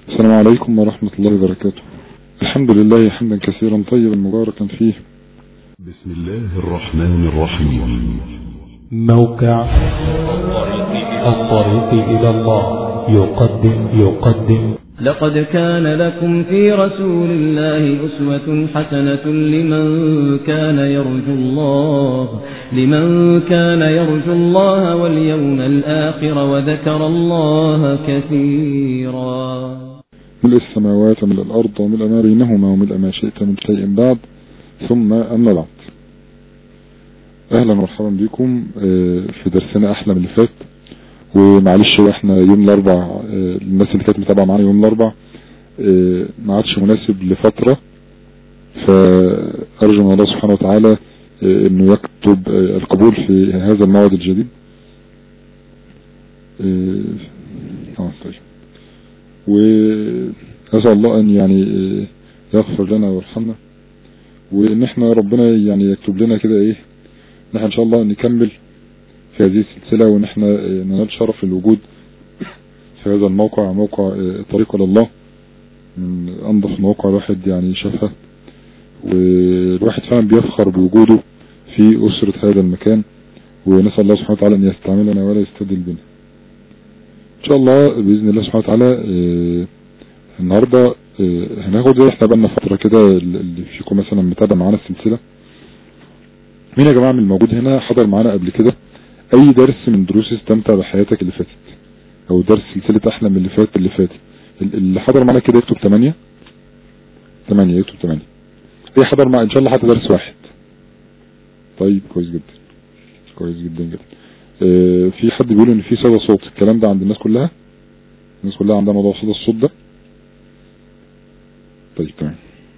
السلام عليكم ورحمة الله وبركاته الحمد لله حمدا كثيرا طيبا مباركا فيه بسم الله الرحمن الرحيم موقع الطريق إلى الله يقدم يقدم لقد كان لكم في رسول الله أسوة حسنة لمن كان يرجو الله لمن كان يرجو الله واليوم الآخر وذكر الله كثيرا ملء السماوات وملء الأرض وملء ما بينهما وملء ما شئت من شيء بعد ثم أما بعد أهلا ومرحبا بكم آه، في درسنا أحلى من اللي فات ومعلش احنا يوم الأربع آه، الناس اللي كانت متابعة معانا يوم الأربع آه، ما عادش مناسب لفترة فأرجو من الله سبحانه وتعالى آه، انه يكتب آه، القبول في هذا الموعد الجديد اه آه، طيب وأسأل الله أن يعني آه، يغفر لنا ويرحمنا وإن احنا ربنا يعني يكتب لنا كده إيه إن احنا إن شاء الله نكمل في هذه السلسلة وإن احنا آه، ننال شرف الوجود في هذا الموقع موقع آه، طريق إلى الله من أنظف مواقع الواحد يعني شافها والواحد فعلا بيفخر بوجوده في أسرة هذا المكان ونسأل الله سبحانه وتعالى أن يستعملنا ولا يستبدل بنا ان شاء الله باذن الله سبحانه وتعالى آه، النهارده آه، هناخد ايه احنا بقالنا فتره كده اللي فيكم مثلا متابع معانا السلسله مين يا جماعه من الموجود هنا حضر معانا قبل كده اي درس من دروس استمتع بحياتك اللي فاتت او درس سلسله احلم اللي فات اللي فات ال- اللي حضر معانا كده يكتب 8 8 يكتب 8 اي حضر مع ان شاء الله حتى درس واحد طيب كويس جدا كويس جدا جدا آه، في حد بيقول ان في صدى صوت الكلام ده عند الناس كلها الناس كلها عندها موضوع صدى الصوت ده طيب تمام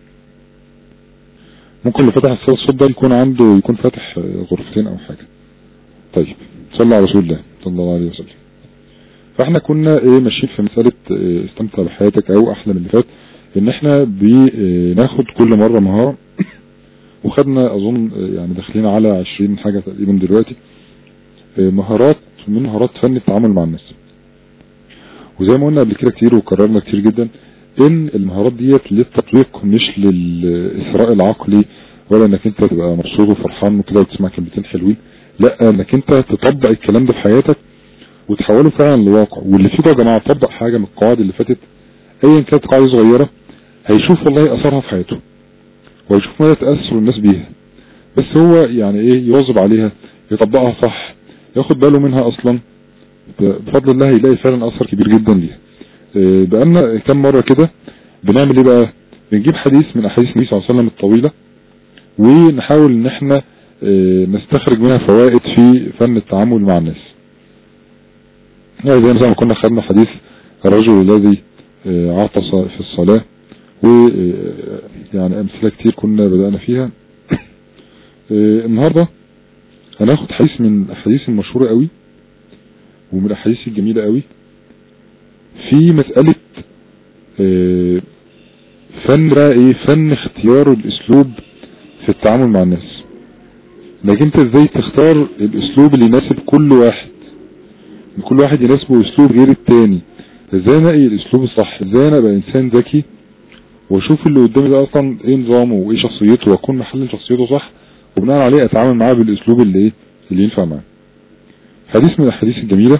ممكن اللي فتح الصدى الصوت ده يكون عنده يكون فاتح آه، غرفتين او حاجة طيب صلى على رسول الله صلى الله عليه وسلم فاحنا كنا ايه ماشيين في مسألة آه، استمتع بحياتك او احلى من اللي فات ان احنا بناخد كل مرة مهارة وخدنا اظن آه، يعني داخلين على 20 حاجة تقريبا دلوقتي آه، مهارات من مهارات فن التعامل مع الناس وزي ما قلنا قبل كده كتير وكررنا كتير جدا ان المهارات ديت للتطبيق مش للاثراء العقلي ولا انك انت تبقى مبسوط وفرحان وكده وتسمع كلمتين حلوين لا انك انت تطبق الكلام ده في حياتك وتحوله فعلا لواقع واللي فيكم يا جماعه طبق حاجه من القواعد اللي فاتت ايا كانت قاعده صغيره هيشوف والله اثرها في حياته ويشوف مدى تاثر الناس بيها بس هو يعني ايه يواظب عليها يطبقها صح ياخد باله منها اصلا بفضل الله يلاقي فعلا اثر كبير جدا ليها آه، بقالنا كم مرة كده بنعمل ايه بقى بنجيب حديث من احاديث النبي صلى الله عليه وسلم الطويلة ونحاول ان احنا آه، نستخرج منها فوائد في فن التعامل مع الناس يعني زي ما كنا خدنا حديث الرجل الذي آه، عطس في الصلاة و آه، يعني امثلة كتير كنا بدأنا فيها آه، النهاردة هناخد حديث من الاحاديث المشهورة قوي ومن الاحاديث الجميلة قوي في مسألة آه، فن بقى ايه فن اختيار الاسلوب في التعامل مع الناس انك انت ازاي تختار الاسلوب اللي يناسب كل واحد إن كل واحد يناسبه اسلوب غير التاني ازاي انقي الاسلوب الصح ازاي انا ابقى انسان ذكي واشوف اللي قدامي ده اصلا ايه نظامه وايه شخصيته واكون محلل شخصيته صح وبناء عليه اتعامل معاه بالاسلوب اللي ايه اللي ينفع معاه حديث من الاحاديث الجميلة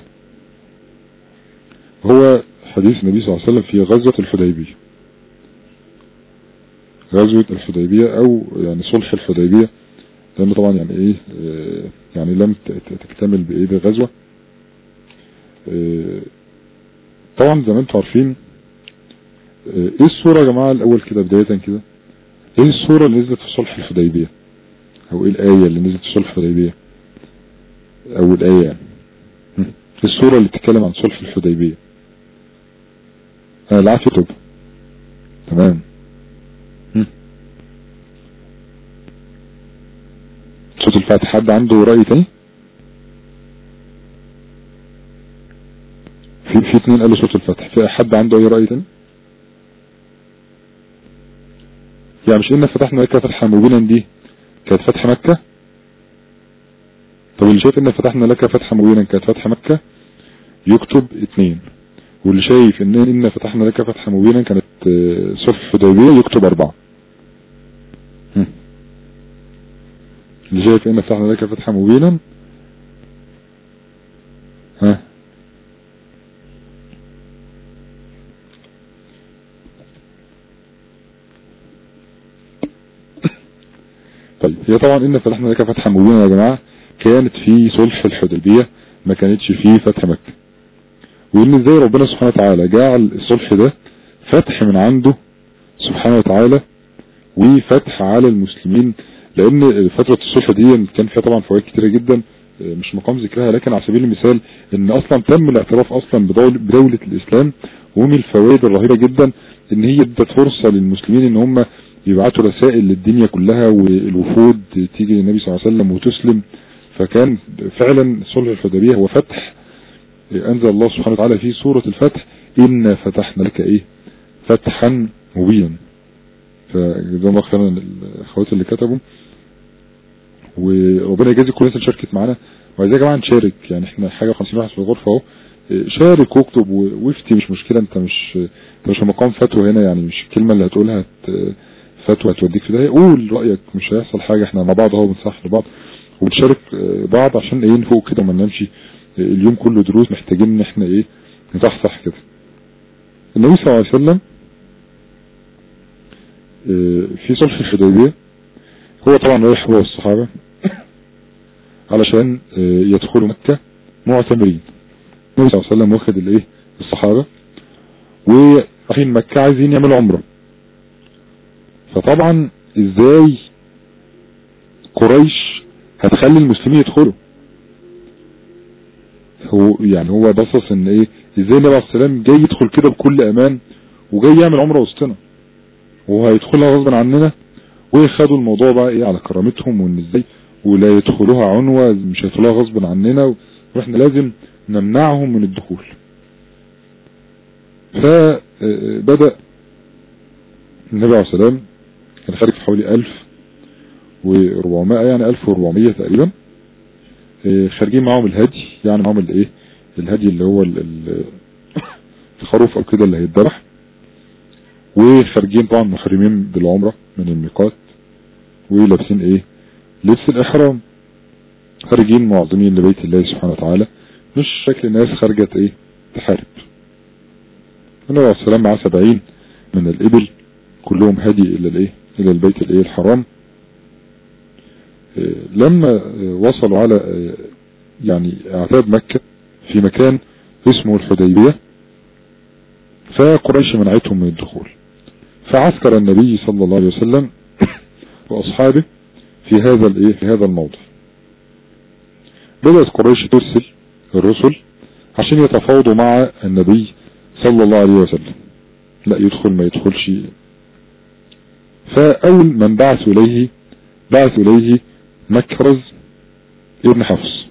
هو حديث النبي صلى الله عليه وسلم في غزوة الحديبية غزوة الحديبية او يعني صلح الحديبية لان طبعا يعني ايه آه، يعني لم ت- ت- تكتمل بايه بغزوة آه، طبعا زي ما انتم عارفين آه، ايه الصورة يا جماعة الاول كده بداية كده ايه الصورة اللي نزلت في صلح الحديبية او ايه الاية اللي نزلت في صلح الحديبية او الاية يعني هم. ايه الصورة اللي بتتكلم عن صلح الحديبية آه العافية طب تمام هم. صوت الفاتح حد عنده رأي تاني في في اتنين قالوا صوت الفتح في حد عنده اي رأي تاني يعني مش إنا فتحنا مكة فتحا مبينا دي كانت فتح مكة طب اللي شايف إن فتحنا لك فتحا مبينا كانت فتح مكة يكتب اتنين واللي شايف ان ان فتحنا لك فتحا مبينا كانت آه، صلح الحديبيه يكتب اربعه هم. اللي شايف ان فتحنا لك فتحا مبينا ها طيب هي طبعا ان فتحنا لك فتحا مبينا يا جماعه كانت في صلح الحديبيه ما كانتش في فتح مكه وان ازاي ربنا سبحانه وتعالى جعل الصلح ده فتح من عنده سبحانه وتعالى وفتح على المسلمين لان فترة الصلح دي كان فيها طبعا فوائد كتيرة جدا آه، مش مقام ذكرها لكن على سبيل المثال ان اصلا تم الاعتراف اصلا بدول بدولة الاسلام ومن الفوائد الرهيبة جدا ان هي ادت فرصة للمسلمين ان هم يبعتوا رسائل للدنيا كلها والوفود تيجي للنبي صلى الله عليه وسلم وتسلم فكان فعلا صلح الحديبية هو فتح انزل الله سبحانه وتعالى في سورة الفتح إنا فتحنا لك ايه فتحا مبينا فجزاهم الله خيرا الاخوات اللي كتبوا وربنا يجازي كل الناس اللي شاركت معانا وعايزين يا جماعه نشارك يعني احنا حاجه 50 واحد في الغرفه اهو شارك واكتب و- وافتي مش مشكله انت مش انت مش في مقام فتوى هنا يعني مش الكلمه اللي هتقولها هت- فتوى هتوديك في ده قول رايك مش هيحصل حاجه احنا مع بعض اهو بنصح لبعض وبنشارك آه، بعض عشان ايه نفوق كده وما ننامش آه، اليوم كله دروس محتاجين ان احنا ايه نصحصح كده النبي صلى الله عليه وسلم آه، في صلح الحديبيه هو طبعا رايح هو والصحابه علشان آه، يدخلوا مكه معتمرين النبي صلى الله عليه وسلم واخد الايه الصحابه ورايحين مكه عايزين يعملوا عمره فطبعا ازاي قريش هتخلي المسلمين يدخلوا هو يعني هو بصص ان ايه ازاي النبي عليه السلام جاي يدخل كده بكل امان وجاي يعمل عمره وسطنا وهو هيدخلها غصبا عننا وخدوا الموضوع بقى ايه على كرامتهم وان ازاي ولا يدخلوها عنوة مش هيدخلوها غصبا عننا واحنا لازم نمنعهم من الدخول فبدأ النبي عليه السلام كان خارج في حوالي 1400 يعني 1400 تقريبا آه، خارجين معاهم الهدي يعني معاهم الايه الهدي اللي هو ال- ال- الخروف او كده اللي هيتذبح وخارجين طبعا محرمين بالعمرة من الميقات ولابسين ايه لبس الاحرام خارجين معظمين لبيت الله سبحانه وتعالى مش شكل الناس خرجت ايه تحارب النبي عليه السلام معاه سبعين من الابل كلهم هدي الى الايه الى البيت الايه الحرام آه، لما آه، وصلوا على آه، يعني اعتاب مكة في مكان اسمه الحديبية فقريش منعتهم من الدخول فعسكر النبي صلى الله عليه وسلم واصحابه في هذا الايه في هذا الموضع بدأت قريش ترسل الرسل عشان يتفاوضوا مع النبي صلى الله عليه وسلم لا يدخل ما يدخلش فأول من بعث إليه بعث إليه مكرز ابن حفص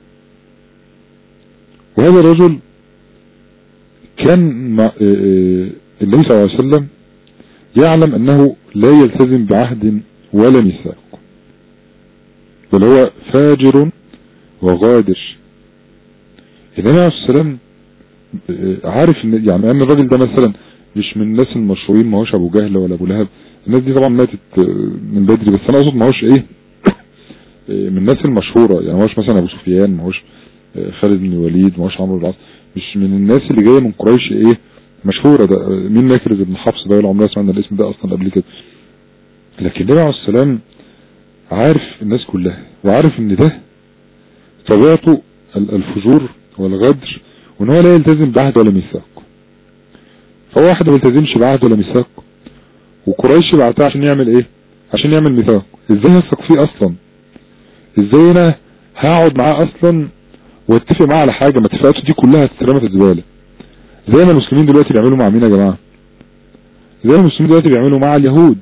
وهذا الرجل كان مع آه، آه، النبي صلى الله عليه وسلم يعلم أنه لا يلتزم بعهد ولا ميثاق بل هو فاجر وغادر النبي عليه السلام عارف ان يعني ان الراجل ده مثلا مش من الناس المشهورين ما هوش ابو جهل ولا ابو لهب الناس دي طبعا ماتت من بدري بس انا اقصد ما هوش ايه من الناس المشهورة يعني ما هوش مثلا ابو سفيان ما هوش خالد بن الوليد ما هوش عمرو بن العاص مش من الناس اللي جايه من قريش ايه مشهورة ده مين ماكرز بن حفص ده ولا عمرنا سمعنا الاسم ده اصلا قبل كده لكن النبي عليه السلام عارف الناس كلها وعارف ان ده طبيعته الفجور والغدر وان هو لا يلتزم بعهد ولا ميثاق فهو واحد ما يلتزمش بعهد ولا ميثاق وقريش بعتها عشان يعمل ايه عشان يعمل ميثاق ازاي يثق فيه اصلا ازاي انا هقعد معاه اصلا واتفق معاه على حاجة ما اتفاقاته دي كلها هتترمى في الزبالة زي ما المسلمين دلوقتي بيعملوا مع مين يا جماعة زي ما المسلمين دلوقتي بيعملوا مع اليهود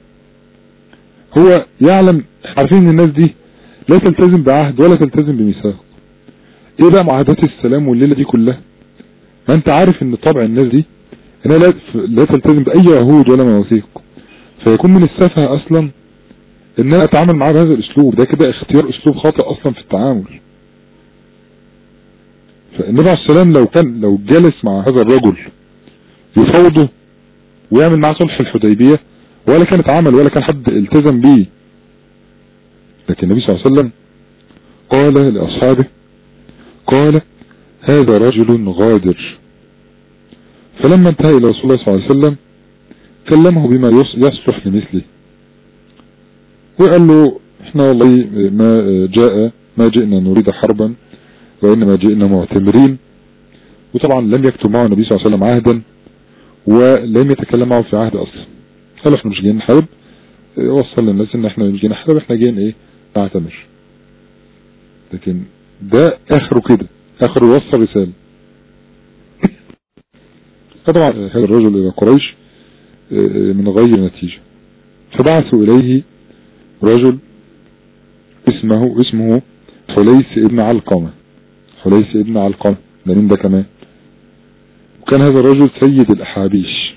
هو يعلم عارفين ان الناس دي لا تلتزم بعهد ولا تلتزم بميثاق ايه بقى معاهدات السلام والليلة دي كلها ما انت عارف ان طبع الناس دي انها لا, لا تلتزم باي عهود ولا مواثيق فيكون من السفه اصلا ان انا اتعامل معاه بهذا الاسلوب ده كده اختيار اسلوب خاطئ اصلا في التعامل فالنبي عليه السلام لو كان لو جلس مع هذا الرجل يفاوضه ويعمل معاه صلح الحديبية ولا كان اتعمل ولا كان حد التزم بيه لكن النبي صلى الله عليه وسلم قال لأصحابه قال هذا رجل غادر فلما انتهى إلى رسول الله صلى الله عليه وسلم كلمه بما يص- يصلح لمثله وقال له احنا والله ما جاء ما جئنا نريد حربا وإنما جئنا معتمرين وطبعا لم يكتب معه النبي صلى الله عليه وسلم عهدا ولم يتكلم معه في عهد أصلا قال احنا مش جايين نحارب اه، وصل للناس ان احنا مش جايين نحارب احنا جايين ايه نعتمر لكن ده اخره كده اخره يوصل رسالة فطبعا هذا الرجل الى قريش اه، من غير نتيجة فبعثوا اليه رجل اسمه اسمه حليس ابن علقمة حليس ابن علقمة ده مين ده كمان وكان هذا الرجل سيد الأحابيش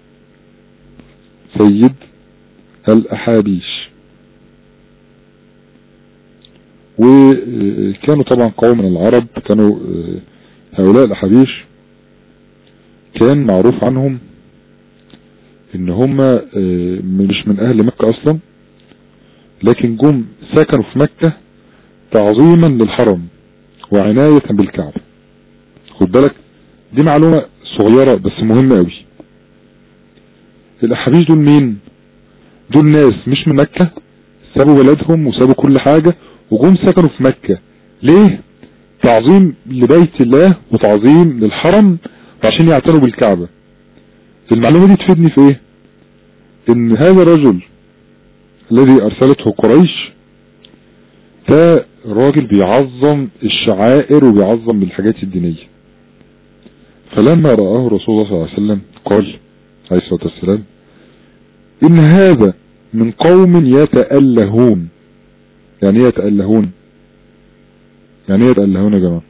سيد الأحابيش وكانوا طبعا قوم من العرب كانوا آه، هؤلاء الأحابيش كان معروف عنهم ان هم آه، مش من اهل مكة اصلا لكن جم سكنوا في مكة تعظيما للحرم وعناية بالكعبة خد بالك دي معلومة صغيرة بس مهمة قوي الأحابيش دول مين دول ناس مش من مكة سابوا بلدهم وسابوا كل حاجة وجم سكنوا في مكة ليه تعظيم لبيت الله وتعظيم للحرم وعشان يعتنوا بالكعبة المعلومة دي تفيدني في ايه ان هذا الرجل الذي ارسلته قريش ده راجل بيعظم الشعائر وبيعظم الحاجات الدينية فلما رآه رسول الله صلى الله عليه وسلم قال عليه الصلاة والسلام إن هذا من قوم يتألهون يعني ايه يتألهون يعني ايه يتألهون يا جماعة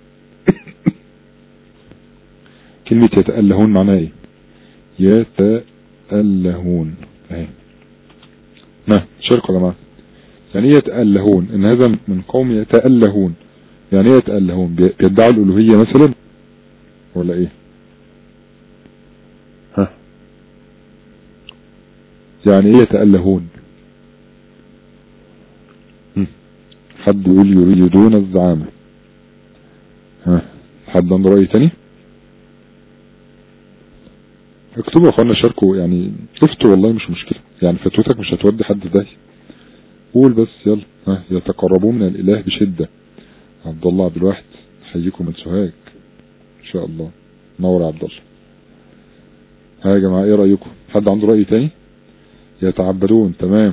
كلمة يتألهون معناها ايه يتألهون اهي ما شاركوا يا جماعة يعني ايه يتألهون ان هذا من قوم يتألهون يعني ايه يتألهون بي- بيدعوا الألوهية مثلا ولا ايه ها يعني ايه يتألهون هم. حد يقول يريدون الزعامة ها حد عنده رأي تاني اكتبوا يا اخوانا شاركوا يعني افتوا والله مش مشكلة يعني فتوتك مش هتودي حد ده قول بس يلا ها يتقربون من الاله بشدة عبد الله عبد الواحد حييكم من سوهاج ان شاء الله نور يا عبد الله ها يا جماعة ايه رأيكم حد عنده رأي تاني يتعبدون تمام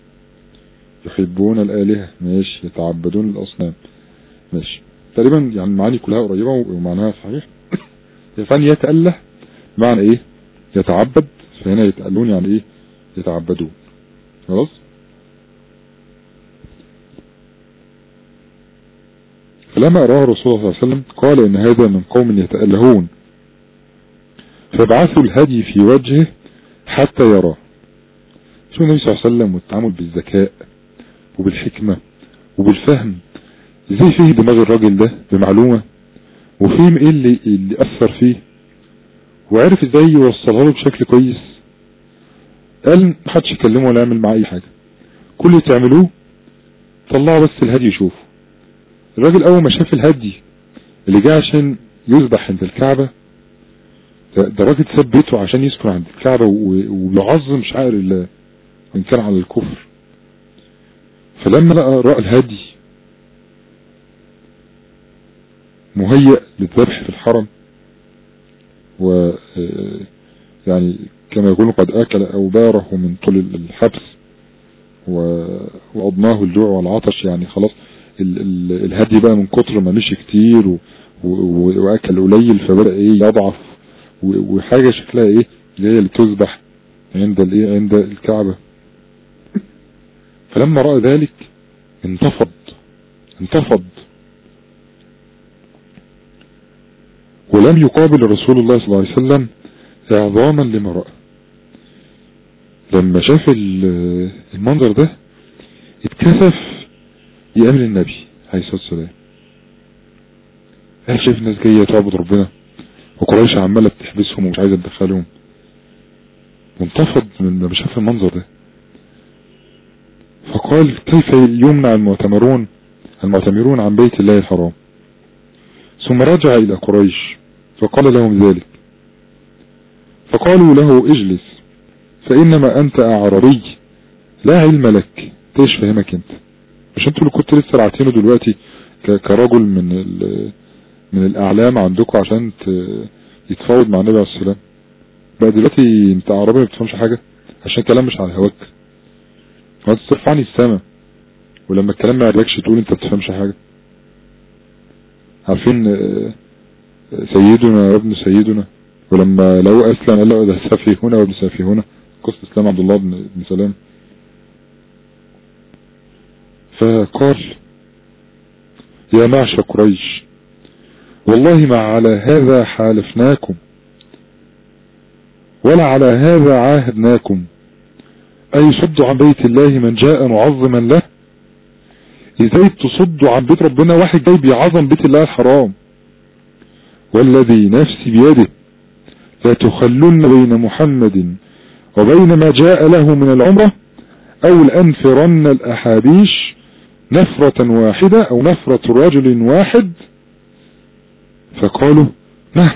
يحبون الآلهة ماشي يتعبدون الأصنام ماشي تقريبا يعني المعاني كلها قريبة ومعناها صحيح فان يتأله معنى ايه يتعبد فهنا يتألون يعني ايه يتعبدون خلاص فلما أراه رسول الله صلى الله عليه وسلم قال إن هذا من قوم يتألهون فابعثوا الهدي في وجهه حتى يراه شو النبي صلى الله عليه وسلم والتعامل بالذكاء وبالحكمة وبالفهم ازاي فيه دماغ الراجل ده بمعلومة وفهم ايه اللي, اللي اثر فيه وعرف ازاي يوصلها له بشكل كويس قال محدش يكلمه ولا يعمل معاه اي حاجة كل اللي تعملوه طلعوا بس الهدي يشوفه الراجل اول ما شاف الهدي اللي جه عشان يذبح عند الكعبة ده ده راجل ساب بيته عشان يسكن عند الكعبة و- وبيعظم شعائر الله وان كان على الكفر فلما لقى رأى الهدي مهيأ للذبح في الحرم و آه، يعني كما يقولون قد أكل أوباره من طول الحبس و- وأضناه الجوع والعطش يعني خلاص ال ال الهدي بقى من كتر ما مشي كتير و و وأكل قليل فبدأ إيه يضعف و- وحاجة شكلها إيه اللي هي اللي تذبح عند الإيه عند الكعبة فلما رأى ذلك انتفض انتفض ولم يقابل رسول الله صلى الله عليه وسلم اعظاما لما رأى لما شاف ال- المنظر ده اتكسف يقابل النبي عليه الصلاة والسلام هل شايف الناس جاية تعبد ربنا وقريش عمالة بتحبسهم ومش عايزة تدخلهم وانتفض من لما شاف المنظر ده فقال كيف يمنع المعتمرون المعتمرون عن بيت الله الحرام ثم رجع إلى قريش فقال لهم ذلك فقالوا له اجلس فإنما أنت أعربي لا علم لك ايش فهمك انت مش انتوا اللي كنت لسه رعتينه دلوقتي كرجل من من الأعلام عندكم عشان يتفاوض مع النبي عليه السلام بقى دلوقتي انت عربي ما بتفهمش حاجة عشان كلام مش على هواك وانت ترفعني السما ولما الكلام ما يعجبكش تقول انت بتفهمش حاجة عارفين سيدنا وابن سيدنا ولما لو اسلم قال له ده سافي هنا وابن سافي هنا قصة اسلام عبد الله بن سلام فقال يا معشر قريش والله ما على هذا حالفناكم ولا على هذا عاهدناكم أي صدوا عن بيت الله من جاء معظما له ازاي تصدوا عن بيت ربنا واحد جاي بيعظم بيت الله الحرام والذي نفسي بيده لا تخلون بين محمد وبين ما جاء له من العمرة او لأنفرن الأحابيش نفرة واحدة او نفرة رجل واحد فقالوا نه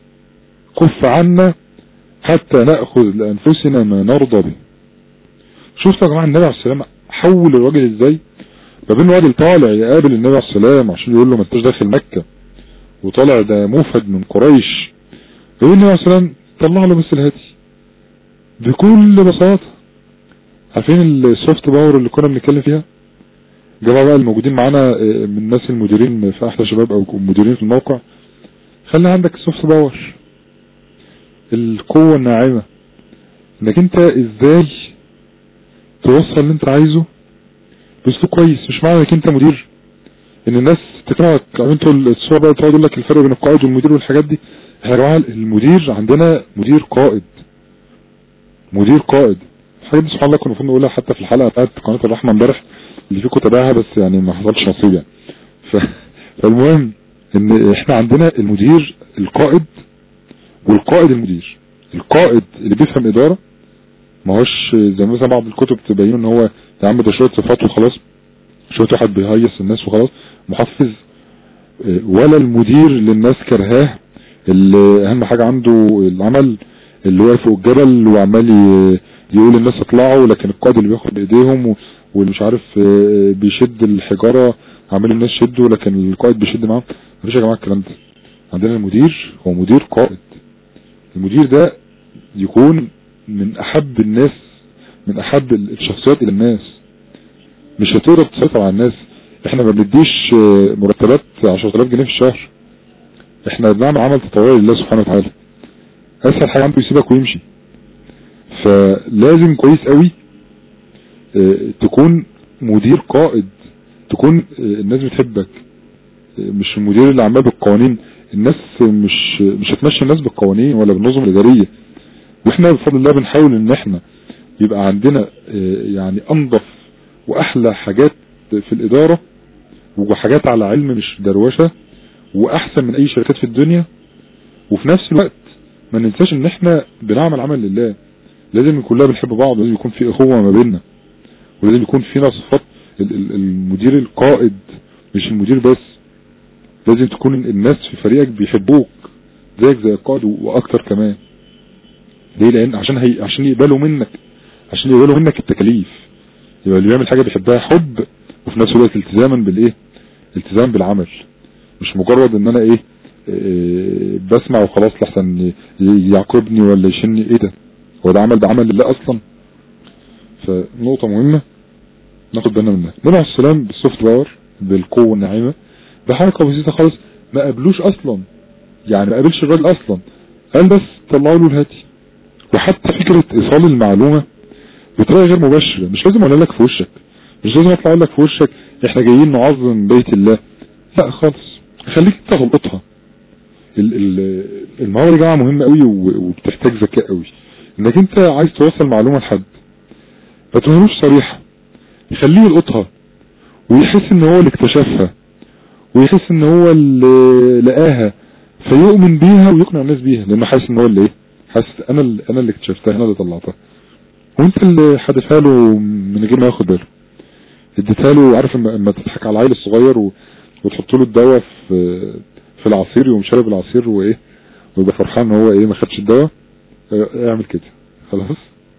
كف عنا حتى نأخذ لأنفسنا ما نرضى به شفتوا يا جماعة النبي عليه السلام حول الراجل ازاي ما بين راجل طالع يقابل النبي عليه السلام عشان يقول له ما انتش داخل مكة وطالع ده موفد من قريش يقول النبي عليه السلام طلع له بس الهدي بكل بساطة عارفين السوفت باور اللي كنا بنتكلم فيها جماعة بقى الموجودين معانا من الناس المديرين في احلى شباب او مديرين في الموقع خلي عندك السوفت باور القوة الناعمة انك انت ازاي توصل اللي انت عايزه باسلوب كويس مش معنى انك انت مدير ان الناس تكرهك او انتوا الصور بقى تقعد لك الفرق بين القائد والمدير والحاجات دي احنا يا جماعه المدير عندنا مدير قائد مدير قائد الحاجات دي سبحان الله كنا المفروض نقولها حتى في الحلقه بتاعت قناه الرحمه امبارح اللي فيكم تابعها بس يعني ما حصلش نصيب يعني ف... فالمهم ان احنا عندنا المدير القائد والقائد المدير القائد اللي بيفهم اداره ما هوش زي مثلا بعض الكتب تبين ان هو يا عم ده شويه صفات وخلاص شويه واحد بيهيص الناس وخلاص محفز ولا المدير اللي الناس كرهاه اللي اهم حاجه عنده العمل اللي واقف فوق الجبل وعمال يقول الناس اطلعوا لكن القائد اللي بياخد بايديهم واللي مش عارف بيشد الحجاره عمال الناس شدوا لكن القائد بيشد معاهم مفيش يا جماعه الكلام ده عندنا المدير هو مدير قائد المدير ده يكون من احب الناس من احب الشخصيات الى الناس مش هتقدر تسيطر على الناس احنا ما بنديش مرتبات 10000 جنيه في الشهر احنا بنعمل عمل تطوعي لله سبحانه وتعالى اسهل حاجه عنده يسيبك ويمشي فلازم كويس قوي اه تكون مدير قائد تكون اه الناس بتحبك اه مش المدير اللي عمال بالقوانين الناس مش مش هتمشي الناس بالقوانين ولا بالنظم الاداريه واحنا بفضل الله بنحاول ان احنا يبقى عندنا يعني انظف واحلى حاجات في الادارة وحاجات على علم مش دروشة واحسن من اي شركات في الدنيا وفي نفس الوقت ما ننساش ان احنا بنعمل عمل لله لازم كلنا بنحب بعض لازم يكون في اخوة ما بيننا ولازم يكون فينا صفات المدير القائد مش المدير بس لازم تكون الناس في فريقك بيحبوك زيك زي القائد واكتر كمان ليه لان عشان هي عشان يقبلوا منك عشان يقبلوا منك التكاليف يبقى اللي بيعمل حاجة بيحبها حب وفي نفس الوقت التزاما بالايه التزام بالعمل مش مجرد ان انا ايه, إيه بسمع وخلاص لحسن يعاقبني ولا يشني ايه ده هو ده عمل ده عمل لله اصلا فنقطة مهمة ناخد بالنا منها النبي عليه السلام بالسوفت باور بالقوة الناعمة بحركة بسيطة خالص ما قابلوش اصلا يعني ما قابلش الراجل اصلا قال بس طلعوا له الهاتي وحتى فكرة ايصال المعلومة بطريقة غير مباشرة مش لازم اقول لك في وشك مش لازم اطلع اقول لك في وشك احنا جايين نعظم بيت الله لا خالص خليك تغلطها المهارة يا جماعة مهمة قوي وبتحتاج ذكاء قوي انك انت عايز توصل معلومة لحد ما تقولوش صريحة يخليه يلقطها ويحس ان هو اللي اكتشفها ويحس ان هو اللي لقاها فيؤمن بيها ويقنع الناس بيها لانه حاسس ان هو اللي ايه حاسس انا اللي انا اللي اكتشفتها انا اللي طلعتها وانت اللي حدفها له من غير ما ياخد باله اديتها له عارف لما لما تضحك على العيل الصغير و... وتحط له الدواء في في العصير يقوم شارب العصير وايه ويبقى فرحان ان هو ايه ما خدش الدواء اه، اعمل كده خلاص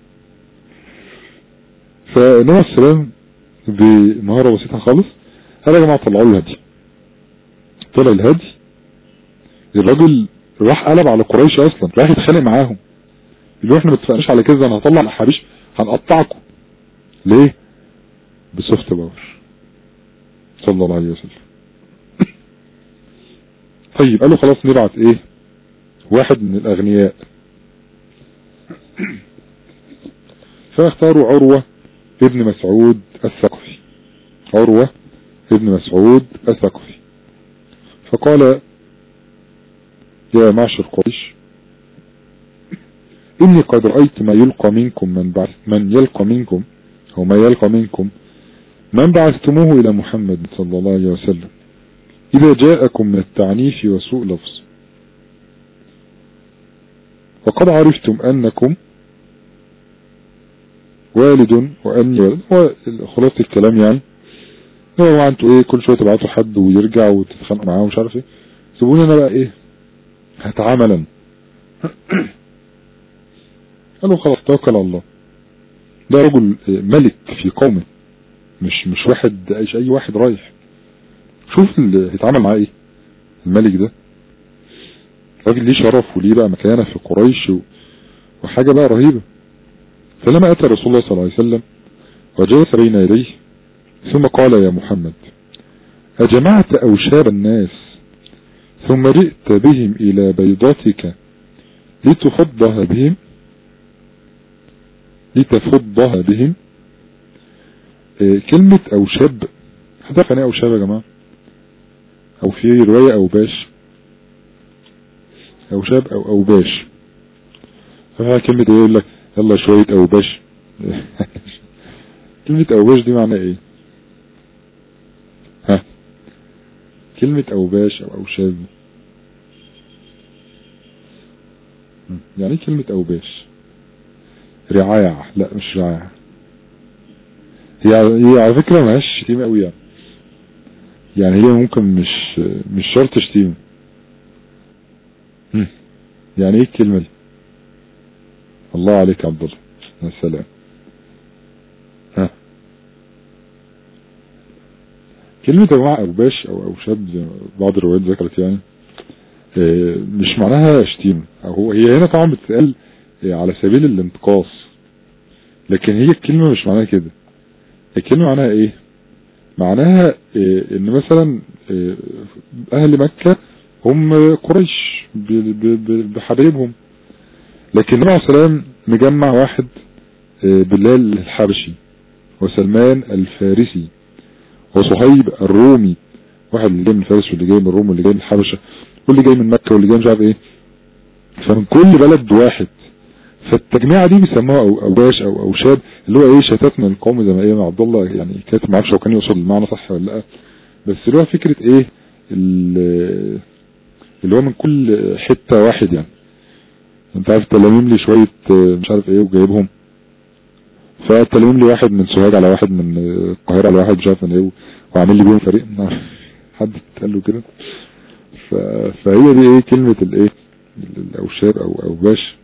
فالنبي عليه السلام بمهارة بسيطة خالص قال يا جماعة طلعوا له الهدي طلع الهدي الراجل راح قلب على قريش اصلا راح يتخانق معاهم يقولوا احنا ما اتفقناش على كده انا هطلع الاحابيش هنقطعكم ليه بسوفت باور صلى الله عليه وسلم طيب قالوا خلاص نبعت ايه واحد من الاغنياء فاختاروا عروة ابن مسعود الثقفي عروة ابن مسعود الثقفي فقال يا معشر قريش إني قد رأيت ما يلقى منكم من, بعث من يلقى منكم أو ما يلقى منكم من بعثتموه إلى محمد صلى الله عليه وسلم إذا جاءكم من التعنيف وسوء لفظ وقد عرفتم أنكم والد وأني والد خلاص الكلام يعني هو انتوا ايه كل شوية تبعتوا حد ويرجع وتتخانقوا معاه ومش عارف ايه سيبوني انا بقى ايه هتعاملا قالوا خلاص توكل على الله ده رجل ملك في قومه مش مش واحد ايش اي واحد رايح شوف اللي هيتعامل معاه ايه الملك ده راجل ليه شرف وليه بقى مكانه في قريش و... وحاجة بقى رهيبة فلما اتى رسول الله صلى الله عليه وسلم وجلس بين يديه ثم قال يا محمد أجمعت أوشاب الناس ثم جئت بهم إلى بيضتك لتفضها بهم لتفضها بهم آه كلمة أوشاب هتعرف يعني أوشاب يا جماعة أو في رواية أوباش أوشاب أو أوباش فيها كلمة ايه يقول لك يلا شوية أوباش كلمة أوباش دي معناها ايه ها كلمة أوباش أو أوشاب يعني ايه كلمة أوباش رعاية لا مش رعاية هي هي على فكرة ماهاش شتيمة قوي يعني يعني هي ممكن مش مش شرط شتيمة يعني ايه الكلمة دي الله عليك يا عبد الله يا سلام ها كلمة يا جماعة أوباش أو أوشاب زي بعض الروايات ذكرت يعني اه مش معناها شتيمة أو هو هي هنا طبعا بتتقال اه على سبيل الانتقاص لكن هي الكلمة مش معناها كده الكلمة معناها ايه معناها اه ان مثلا اهل مكة هم قريش بحبايبهم لكن النبي عليه السلام مجمع واحد بلال الحبشي وسلمان الفارسي وصهيب الرومي واحد اللي جاي من فارس واللي جاي من الروم واللي جاي من الحبشة واللي جاي من مكة واللي جاي مش عارف ايه فمن كل بلد واحد فالتجميعة دي بيسموها أو أوباش أو أوشاب اللي هو ايه شتات من القوم زي ما ايه عبد الله يعني كاتب معرفش هو كان يوصل المعنى صح ولا لا بس اللي هو فكرة ايه اللي هو من كل حتة واحد يعني انت عارف تلاميم لي شوية مش عارف ايه وجايبهم فتلاميم لي واحد من سوهاج على واحد من القاهرة على واحد مش عارف من ايه وعامل لي بيهم فريق حد قال له كده فهي دي ايه كلمة الايه الاوشاب او اوباش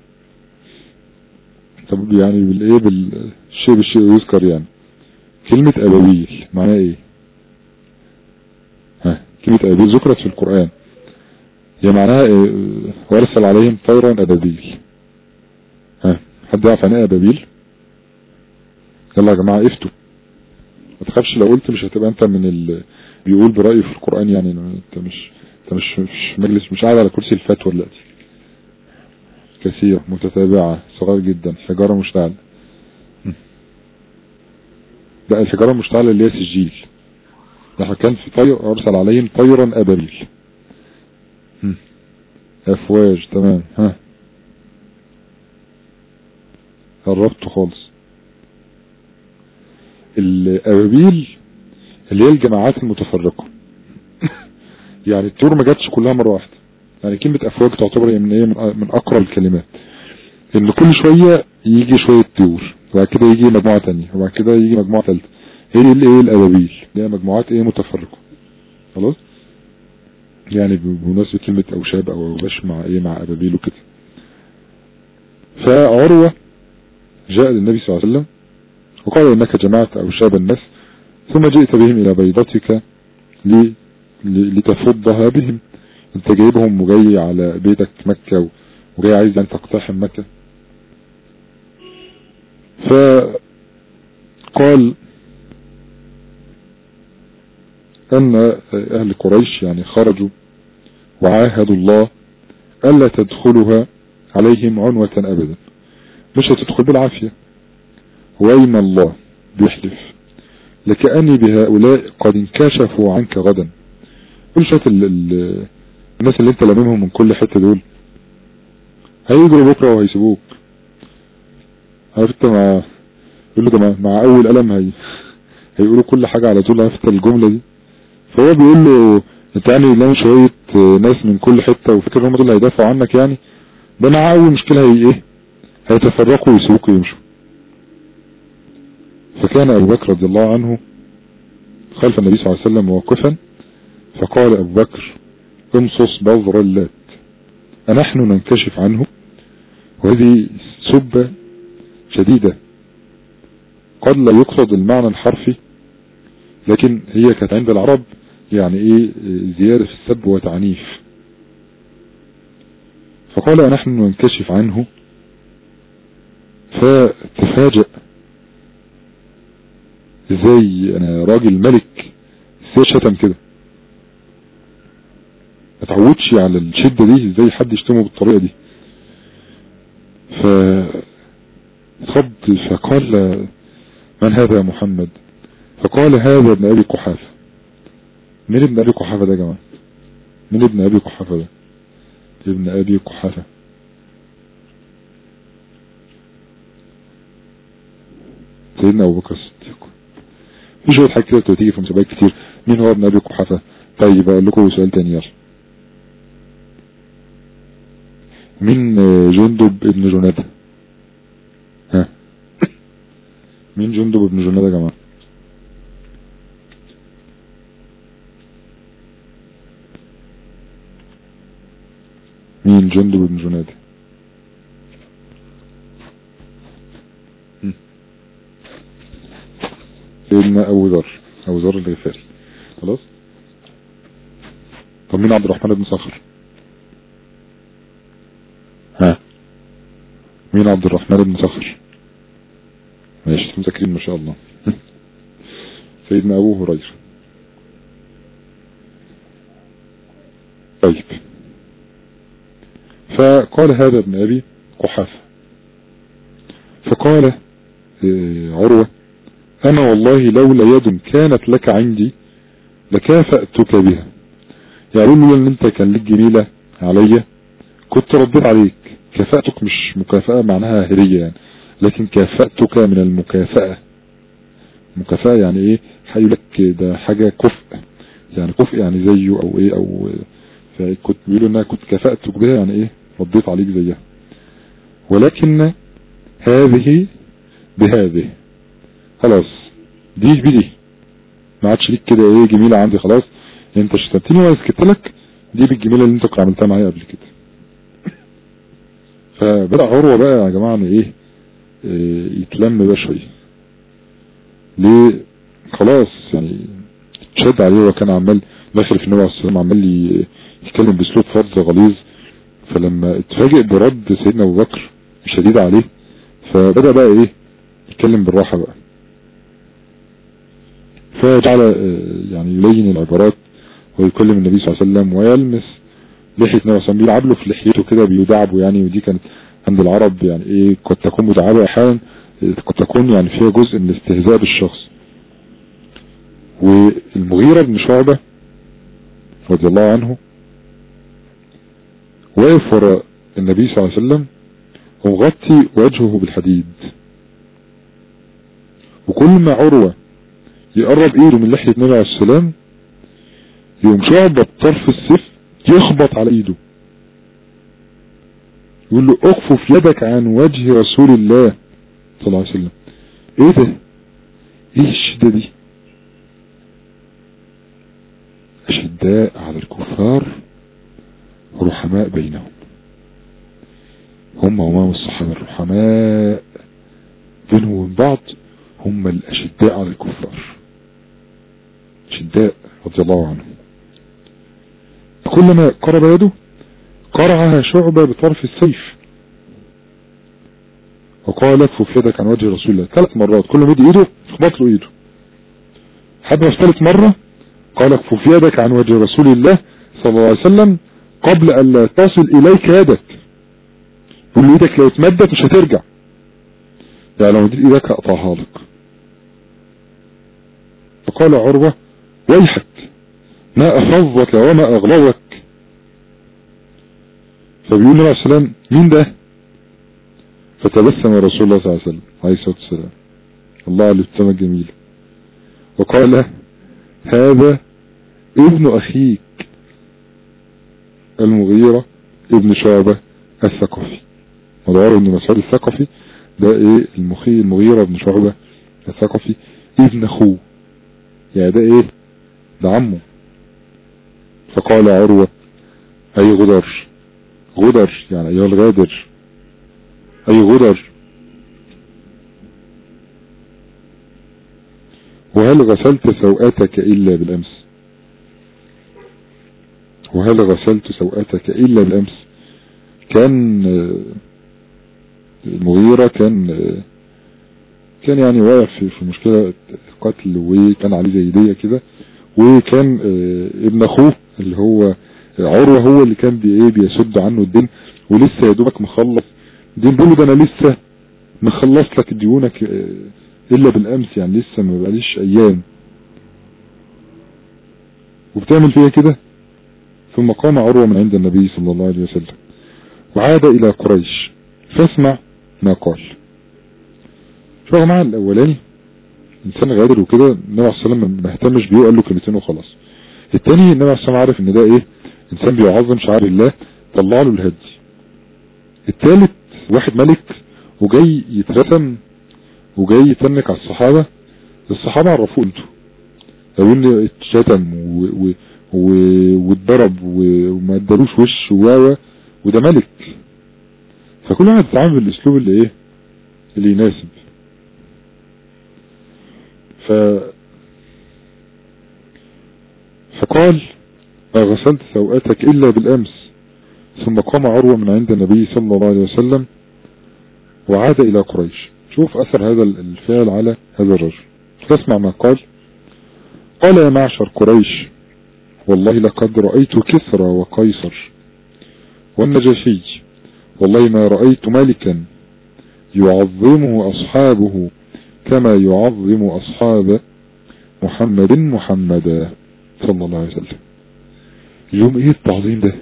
طب يعني بالايه بالشيء بالشيء يذكر يعني كلمة ابويل معناها ايه ها كلمة ابويل ذكرت في القرآن هي معناها إيه وارسل عليهم طيرا ابابيل ها حد يعرف عن ايه ابابيل يلا يا جماعة افتوا ما تخافش لو قلت مش هتبقى انت من ال... بيقول برأيه في القرآن يعني انت مش انت مش مش مجلس مش قاعد على كرسي الفتوى دلوقتي كثيرة متتابعة صغير جدا حجارة مشتعلة لا الحجارة المشتعلة اللي هي سجيل ده كان في طير ارسل عليهم طيرا ابابيل افواج تمام ها قربت خالص الابابيل اللي هي الجماعات المتفرقة يعني الطيور ما جاتش كلها مرة واحدة يعني كلمة افواج تعتبر من ايه من من اقرب الكلمات ان كل شوية يجي شوية طيور وبعد كده يجي مجموعة تانية وبعد كده يجي مجموعة ثالثة هي دي الايه الابابيل اللي هي مجموعات ايه متفرقة خلاص يعني بمناسبة كلمة اوشاب او اوباش مع ايه مع ابابيل وكده فعروة جاء للنبي صلى الله عليه وسلم وقال انك جمعت اوشاب الناس ثم جئت بهم الى بيضتك لي لتفضها بهم انت جايبهم وجاي على بيتك مكة وجاي عايز ان تقتحم مكة فقال ان اهل قريش يعني خرجوا وعاهدوا الله الا تدخلها عليهم عنوة ابدا مش هتدخل بالعافية وايم الله بيحلف لكأني بهؤلاء قد انكشفوا عنك غدا كل شوية الناس اللي انت لاممهم من كل حتة دول هيجروا بكرة وهيسيبوك عارف انت مع يقول له ده مع, مع اول قلم هي هيقولوا كل حاجة على طول عارف الجملة دي فهو بيقول له انت يعني لام شوية ناس من كل حتة وفكر هم دول اللي هيدافعوا عنك يعني ده مع اول مشكلة هي ايه هيتفرقوا ويسيبوك ويمشوا فكان ابو بكر رضي الله عنه خلف النبي صلى الله عليه وسلم واقفا فقال ابو بكر امصص بذر اللات أنحن ننكشف عنه وهذه سبة شديدة قد لا يقصد المعنى الحرفي لكن هي كانت عند العرب يعني ايه زيادة في السب وتعنيف فقال نحن ننكشف عنه فتفاجأ ازاي انا راجل ملك ازاي شتم كده ما تعودش على الشدة دي ازاي حد يشتمه بالطريقة دي ف خض فقال من هذا يا محمد فقال هذا ابن ابي قحافة من ابن ابي قحافة ده يا جماعة من ابن ابي قحافة ده ابن ابي قحافة سيدنا ابو بكر الصديق في شوية حاجات كده بتيجي في مسابقات كتير مين هو ابن ابي قحافة طيب اقول لكم سؤال تاني يلا مين جندب ابن جنادة ها مين جندب ابن جنادة يا جماعة مين جندب ابن جنادة سيدنا ابو ذر ابو ذر الغفاري خلاص طب مين عبد الرحمن بن صخر ها مين عبد الرحمن بن صخر ماشي مذاكرين ما شاء الله سيدنا ابو هريره طيب فقال هذا ابن ابي قحافه فقال عروه انا والله لولا يد كانت لك عندي لكافأتك بها يعني لولا ان انت كان لك جميلة عليا كنت رديت عليك كفأتك مش مكافأة معناها هرية يعني لكن كافأتك من المكافأة مكافأة يعني ايه حي لك ده حاجة كفء يعني كفء يعني زيه او ايه او فكنت بيقولوا انها كنت كفأتك بها يعني ايه رديت عليك زيها ولكن هذه بهذه خلاص دي بدي ما عادش ليك كده ايه جميلة عندي خلاص انت شتمتني وانا سكت لك دي بالجميلة اللي انت كنت عملتها معايا قبل كده فبدأ عروة بقى يا جماعة ايه, ايه يتلم بقى شوية ليه خلاص يعني اتشد عليه وكان عمال داخل في النبي عليه السلام عمال يتكلم باسلوب فرض غليظ فلما اتفاجئ برد سيدنا ابو بكر شديد عليه فبدأ بقى ايه يتكلم بالراحة بقى فجعل يعني يلين العبارات ويكلم النبي صلى الله عليه وسلم ويلمس لحية النبي صلى الله عليه وسلم بيلعب له في لحيته كده بيدعبه يعني ودي كانت عند العرب يعني ايه قد تكون مدعبة احيانا قد تكون يعني فيها جزء من الاستهزاء بالشخص والمغيرة بن شعبة رضي الله عنه واقف وراء النبي صلى الله عليه وسلم ومغطي وجهه بالحديد وكل ما عروة يقرب ايده من لحية النبي عليه السلام يقوم شعبة بطرف السيف يخبط على ايده يقول له اكفف يدك عن وجه رسول الله صلى الله عليه وسلم ايه ده ايه الشدة دي اشداء على الكفار رحماء بينهم هم وما الصحابة الرحماء بينهم وبين بعض هم الاشداء على الكفار شداء رضي الله عنهم كلما قرب يده قرعها شعبة بطرف السيف وقال اكفف يدك عن وجه رسول الله ثلاث مرات كل ما يدي ايده خبط له ايده حد ما في ثالث مرة قال اكفف يدك عن وجه رسول الله صلى الله عليه وسلم قبل ان لا تصل اليك يدك يقول له ايدك لو اتمدت مش هترجع يعني لو مديت ايدك هقطعها لك فقال عروة ويحك ما افظك وما اغلظك فبيقول له عليه السلام مين ده فتبسم رسول الله صلى الله عليه وسلم عليه الصلاة والسلام الله عليه الابتسامة الجميلة وقال هذا ابن اخيك المغيرة ابن شعبة الثقفي مدعور ابن مسعود الثقفي ده ايه المخي المغيرة ابن شعبة الثقفي ابن اخوه يعني ده ايه ده عمه فقال عروة اي غدر غدر يعني ايها الغادر اي غدر وهل غسلت سوءاتك الا بالامس وهل غسلت سوءاتك الا بالامس كان المغيرة كان كان يعني واقع في في مشكلة قتل وكان عليه زي دية كده وكان ابن اخوه اللي هو عروة هو اللي كان بي ايه بيسد عنه الدين ولسه يا دوبك مخلص دين بيقول ده انا لسه مخلص لك ديونك الا بالامس يعني لسه ما بقاليش ايام وبتعمل فيها كده ثم قام عروة من عند النبي صلى الله عليه وسلم وعاد الى قريش فاسمع ما قال شو يا جماعه الاولاني انسان غادر وكده النبي عليه الصلاه والسلام ما اهتمش بيه وقال له كلمتين وخلاص التاني النبي عليه الصلاه والسلام عارف ان ده ايه انسان بيعظم شعائر الله طلع له الهدي التالت واحد ملك وجاي يترسم وجاي يتنك على الصحابة الصحابة عرفوه انتوا لو ان اتشتم واتضرب وما ادالوش وش و وده ملك فكل واحد يتعامل بالاسلوب اللي ايه اللي يناسب ف فقال ما غسلت سوءاتك الا بالامس ثم قام عروة من عند النبي صلى الله عليه وسلم وعاد الى قريش شوف اثر هذا الفعل على هذا الرجل تسمع ما قال قال يا معشر قريش والله لقد رأيت كسرى وقيصر والنجاشي والله ما رأيت ملكا يعظمه أصحابه كما يعظم أصحاب محمد محمدا صلى الله عليه وسلم اليوم ايه التعظيم ده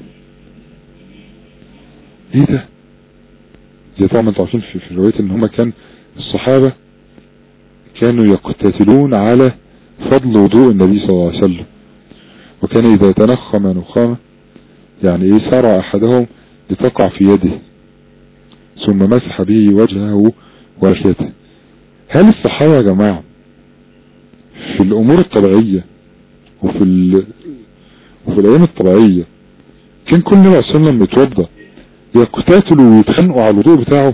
ايه ده زي طبعا انتوا عارفين في, في رواية ان هما كان الصحابة كانوا يقتتلون على فضل وضوء النبي صلى الله عليه وسلم وكان اذا تنخم نخامة يعني ايه سرع احدهم لتقع في يده ثم مسح به وجهه ولحيته هل الصحابة يا جماعة في الامور الطبيعية وفي ال... وفي الايام الطبيعية كان كل نبي عليه وسلم يتوضى يقتتلوا ويتخانقوا على الوضوء بتاعه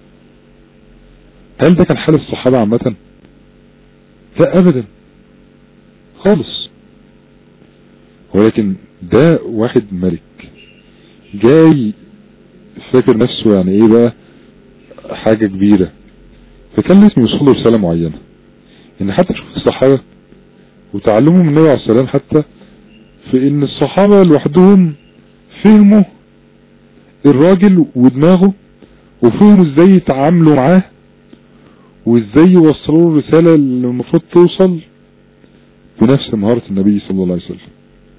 هل ده كان حال الصحابة عامة لا ابدا خالص ولكن ده واحد ملك جاي فاكر نفسه يعني ايه بقى حاجة كبيرة فكان لازم يوصل له رسالة معينة ان حتى شوف الصحابة وتعلموا من النبي عليه السلام حتى في ان الصحابة لوحدهم فهموا الراجل ودماغه وفهموا ازاي يتعاملوا معاه وازاي يوصلوا له الرسالة اللي المفروض توصل بنفس مهارة النبي صلى الله عليه وسلم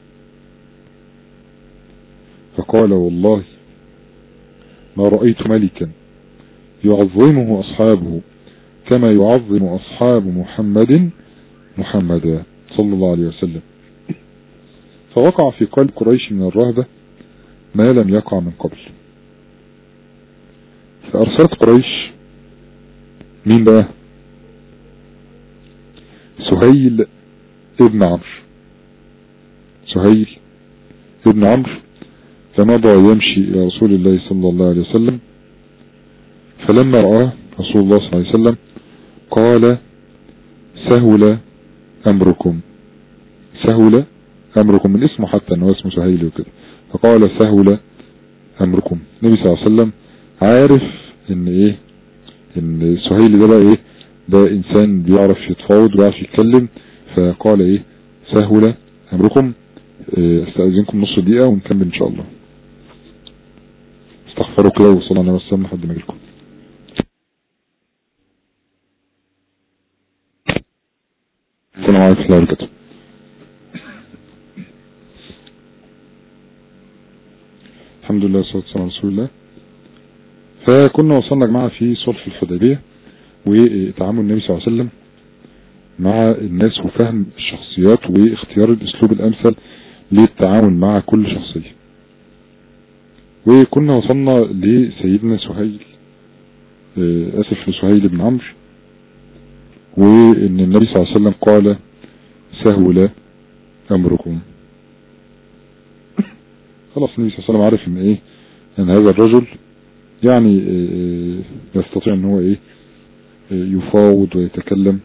فقال والله ما رأيت ملكا يعظمه أصحابه كما يعظم أصحاب محمد محمدا صلى الله عليه وسلم فوقع في قلب قريش من الرهبة ما لم يقع من قبل فأرسلت قريش مين بقى سهيل ابن عمرو سهيل ابن عمرو فمضى يمشي إلى رسول الله صلى الله عليه وسلم فلما رآه رسول الله صلى الله عليه وسلم قال سهل أمركم سهل أمركم من اسمه حتى أنه اسمه سهيل وكده فقال سهل أمركم النبي صلى الله عليه وسلم عارف ان ايه ان سهيل ده بقى ايه ده انسان بيعرف يتفاوض ويعرف يتكلم فقال ايه سهل امركم إيه استأذنكم نص دقيقة ونكمل ان شاء الله استغفروا كده وصلى الله عليه وسلم لحد ما اجيلكم السلام عليكم ورحمة الله وبركاته الحمد لله والصلاة والسلام على رسول الله فكنا وصلنا يا جماعة في صلح الحديبية وتعامل النبي صلى الله عليه وسلم مع الناس وفهم الشخصيات واختيار الاسلوب الامثل للتعامل مع كل شخصية وكنا وصلنا لسيدنا سهيل اسف لسهيل بن عمرو وان النبي صلى الله عليه وسلم قال سهل امركم خلاص النبي صلى الله عليه وسلم عارف ان ايه ان هذا الرجل يعني يستطيع ان هو ايه يفاوض ويتكلم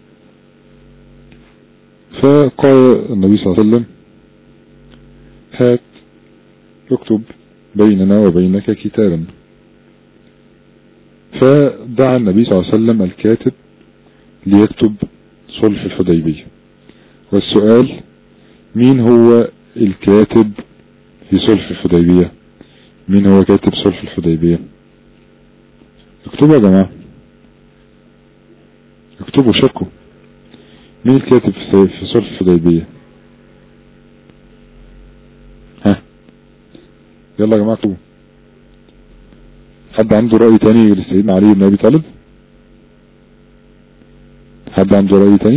فقال النبي صلى الله عليه وسلم هات اكتب بيننا وبينك كتابا فدعا النبي صلى الله عليه وسلم الكاتب ليكتب صلح الحديبية والسؤال مين هو الكاتب في صلح الحديبية مين هو كاتب صلح الحديبية اكتبوا يا جماعة اكتبوا شاركوا مين الكاتب في صلح الحديبية ها يلا يا جماعة اكتبوا حد عنده رأي تاني لسيدنا علي بن ابي طالب حد عنده رأي تاني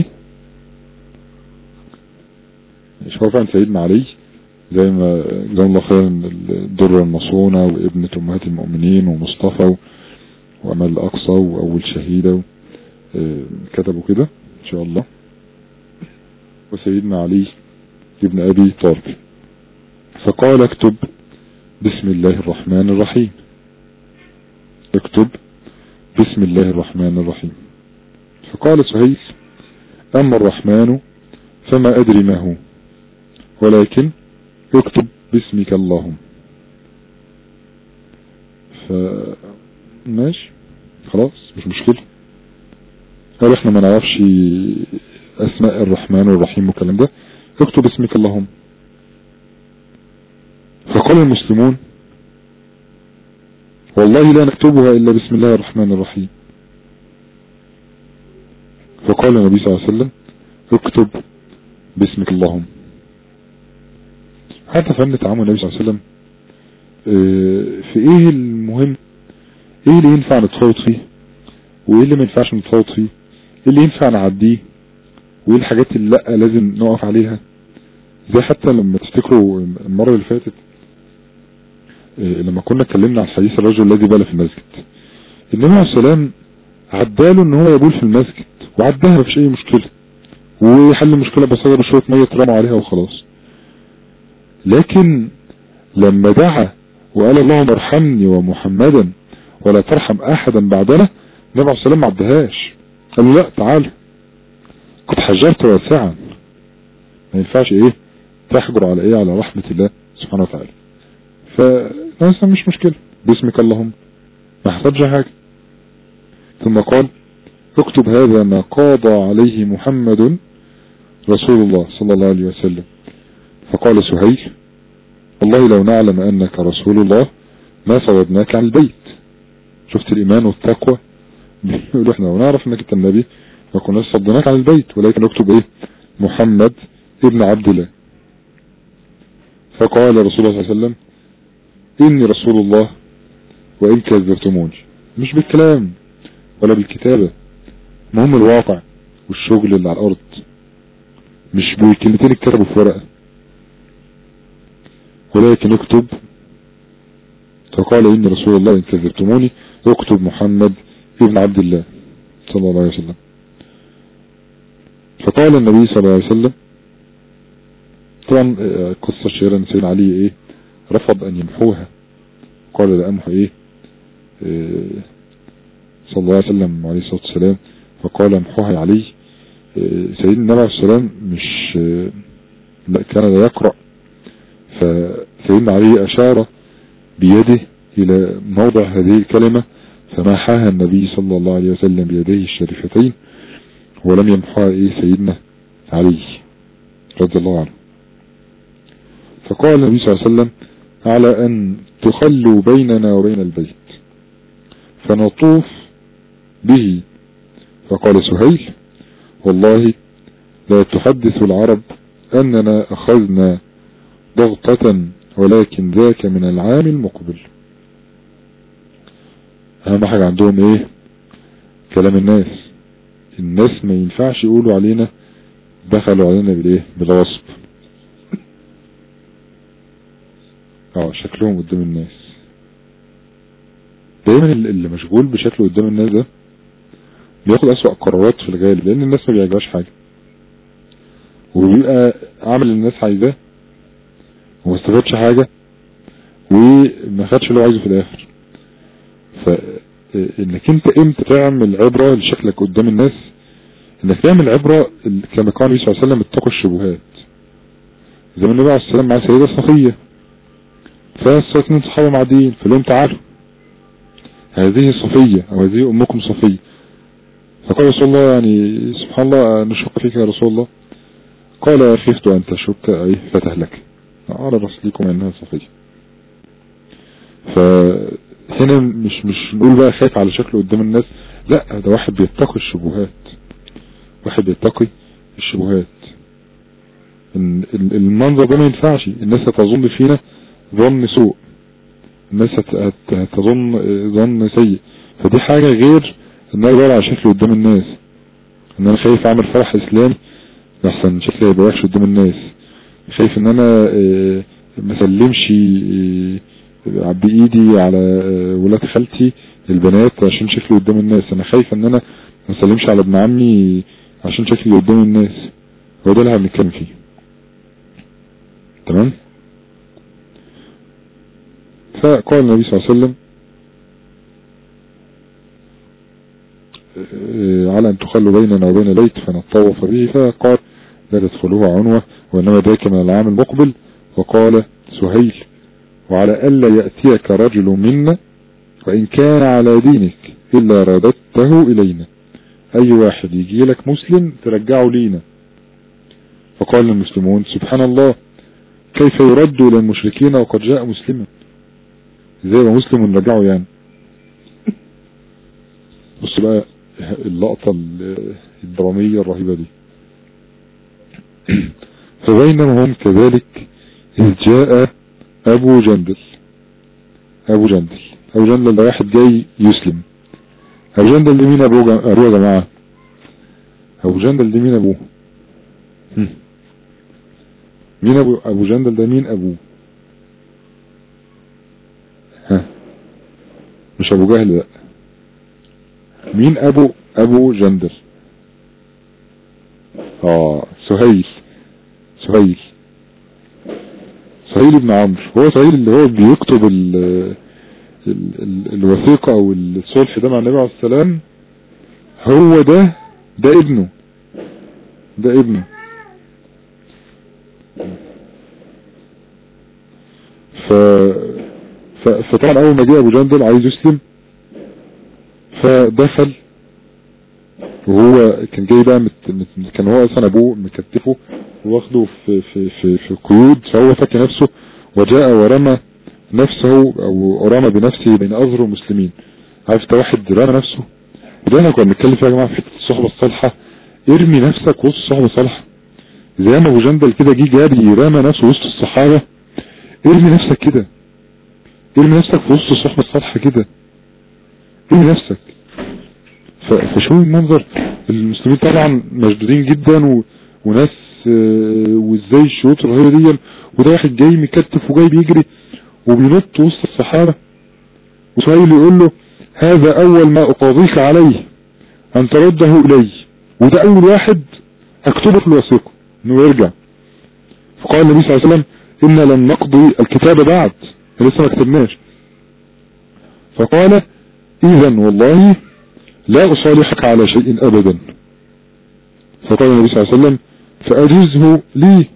مش هو فعلا سيدنا علي زي ما جزاهم الله خيرا الدرة المصونة وابنة امهات المؤمنين ومصطفى وامل الاقصى واول شهيدة كتبوا كده ان شاء الله وسيدنا علي ابن ابي طالب فقال اكتب بسم الله الرحمن الرحيم اكتب بسم الله الرحمن الرحيم فقال سهيل اما الرحمن فما ادري ما هو ولكن اكتب باسمك اللهم ف ماشي خلاص مش مشكلة قال احنا ما نعرفش اسماء الرحمن والرحيم والكلام ده اكتب اسمك اللهم فقال المسلمون والله لا نكتبها الا بسم الله الرحمن الرحيم فقال النبي صلى الله عليه وسلم اكتب باسمك اللهم حتى فهمنا تعامل النبي صلى الله عليه وسلم في ايه المهم ايه اللي ينفع نتفاوض فيه وايه اللي ما ينفعش نتفاوض فيه ايه اللي ينفع نعديه وايه الحاجات اللي لا لازم نقف عليها زي حتى لما تفتكروا المرة اللي فاتت لما كنا اتكلمنا عن حديث الرجل الذي بال في المسجد النبي عليه السلام عداله ان هو يبول في المسجد وعداها مفيش اي مشكلة ويحل المشكلة بصدر شوية مية ترموا عليها وخلاص لكن لما دعا وقال اللهم ارحمني ومحمدا ولا ترحم احدا بعدنا النبي عليه السلام ما عدهاش قال له لا تعال قد حجرت واسعا ما ينفعش ايه تحجر على ايه على رحمة الله سبحانه وتعالى فناسا مش مشكلة باسمك اللهم ما احتاجش حاجة ثم قال اكتب هذا ما قاضى عليه محمد رسول الله صلى الله عليه وسلم فقال سهيل والله لو نعلم انك رسول الله ما صددناك عن البيت شفت الايمان والتقوى بيقولوا احنا لو نعرف انك انت النبي ما كناش صدناك عن البيت ولكن اكتب ايه محمد ابن عبد الله فقال رسول الله صلى الله عليه وسلم اني رسول الله وان كذبتموني مش بالكلام ولا بالكتابة مهم الواقع والشغل اللي على الارض مش بكلمتين اتكتبوا في ورقة ولكن اكتب فقال إن رسول الله إن كذبتموني اكتب محمد ابن عبد الله صلى الله عليه وسلم فقال النبي صلى الله عليه وسلم طبعا آه، قصة شهيرة ان سيدنا علي ايه رفض ان يمحوها قال لا امحو ايه آه، صلى الله عليه وسلم عليه الصلاة والسلام فقال امحوها يا علي آه، سيدنا النبي عليه الصلاة والسلام مش آه، لا كان لا يقرأ فسيدنا علي اشار بيده الى موضع هذه الكلمة فمحاها النبي صلى الله عليه وسلم بيديه الشريفتين ولم يمحوها ايه سيدنا علي رضي الله عنه فقال النبي صلى الله عليه وسلم على ان تخلوا بيننا وبين البيت فنطوف به فقال سهيل والله لا تحدث العرب اننا اخذنا ضغطة ولكن ذاك من العام المقبل اهم حاجة عندهم ايه كلام الناس الناس ما ينفعش يقولوا علينا دخلوا علينا بالايه بالغصب اه شكلهم قدام الناس دايما اللي مشغول بشكله قدام الناس ده بياخد اسوأ قرارات في الغالب لان الناس ما بيعجبهاش حاجة وبيبقى عامل اللي الناس عايزاه وما استفادش حاجة وما خدش اللي هو عايزه في الاخر فانك انت امتى تعمل عبرة لشكلك قدام الناس انك تعمل عبرة كما قال النبي صلى الله عليه وسلم اتقوا الشبهات زي ما النبي عليه السلام مع سيدة صفية فاثنين صحابة معديين فلهم تعالوا هذه صفية او هذه امكم صفية فقال رسول الله يعني سبحان الله نشك فيك يا رسول الله قال خفت ان تشك ايه فتهلك على رسلكم انها صفية فهنا مش مش نقول بقى خايف على شكله قدام الناس لا ده واحد بيتقي الشبهات واحد بيتقي الشبهات المنظر ده ما ينفعش الناس هتظن فينا ظن سوء الناس هتظن ظن سيء فدي حاجة غير ان انا بدور على شكلي قدام الناس ان انا خايف اعمل فرح اسلامي احسن شكلي يبقى وحش قدام الناس خايف ان انا ما اسلمش بايدي على ولاد خالتي البنات عشان شكلي قدام الناس انا خايف ان انا ما اسلمش على ابن عمي عشان شكلي قدام الناس هو ده اللي هنتكلم فيه تمام فقال النبي صلى الله عليه وسلم على ان تخلوا بيننا وبين البيت فنطوف به فقال لا تدخلوه عنوة وانما ذاك من العام المقبل وقال سهيل وعلى ألا يأتيك رجل منا وإن كان على دينك إلا رددته إلينا أي واحد يجي لك مسلم ترجعه لينا فقال المسلمون سبحان الله كيف يرد إلى المشركين وقد جاء مسلما زي ما مسلم ونرجعه يعني بص بقى اللقطة الدرامية الرهيبة دي فبينما هم كذلك إذ جاء أبو جندل أبو جندل أبو جندل ده واحد جاي يسلم أبو جندل دي مين أبوه أبوه يا جماعة أبو جندل دي مين أبوه مين أبو أبو جندل ده مين أبوه ها مش أبو جهل لا مين أبو أبو جندل آه سهيل سهيل سهيل بن عمرو هو سهيل اللي هو بيكتب ال ال ال الوثيقة او الصلح ده مع النبي عليه السلام هو ده ده ابنه ده ابنه ف فطبعا اول ما جه ابو جندل عايز يسلم فدخل وهو كان جاي بقى مت... مت... كان هو اصلا ابوه مكتفه واخده في في في في قيود فهو فك نفسه وجاء ورمى نفسه او رمى بنفسه بين اظهر المسلمين عارف انت واحد رمى نفسه وده انا كنا بنتكلم فيها يا جماعه في حته الصحبه الصالحه ارمي نفسك وسط الصحبه الصالحه زي ما ابو جندل كده جه جاري رمى نفسه وسط الصحابه ارمي نفسك كده ارمي نفسك في وسط الصحبه الصالحه كده ارمي نفسك فشوف المنظر المسلمين طبعا مشدودين جدا و... وناس آه، وازاي الشروط الرهيبه دي وده واحد جاي مكتف وجاي بيجري وبينط وسط الصحابه وسهيل يقول له هذا اول ما اقاضيك عليه ان ترده الي وده اول واحد هكتبه في الوثيقه انه يرجع فقال النبي صلى الله عليه وسلم إنا لم نقضي الكتاب بعد لسه ما كتبناش فقال إذا والله لا أصالحك على شيء أبدا فقال النبي صلى الله عليه وسلم فأجزه لي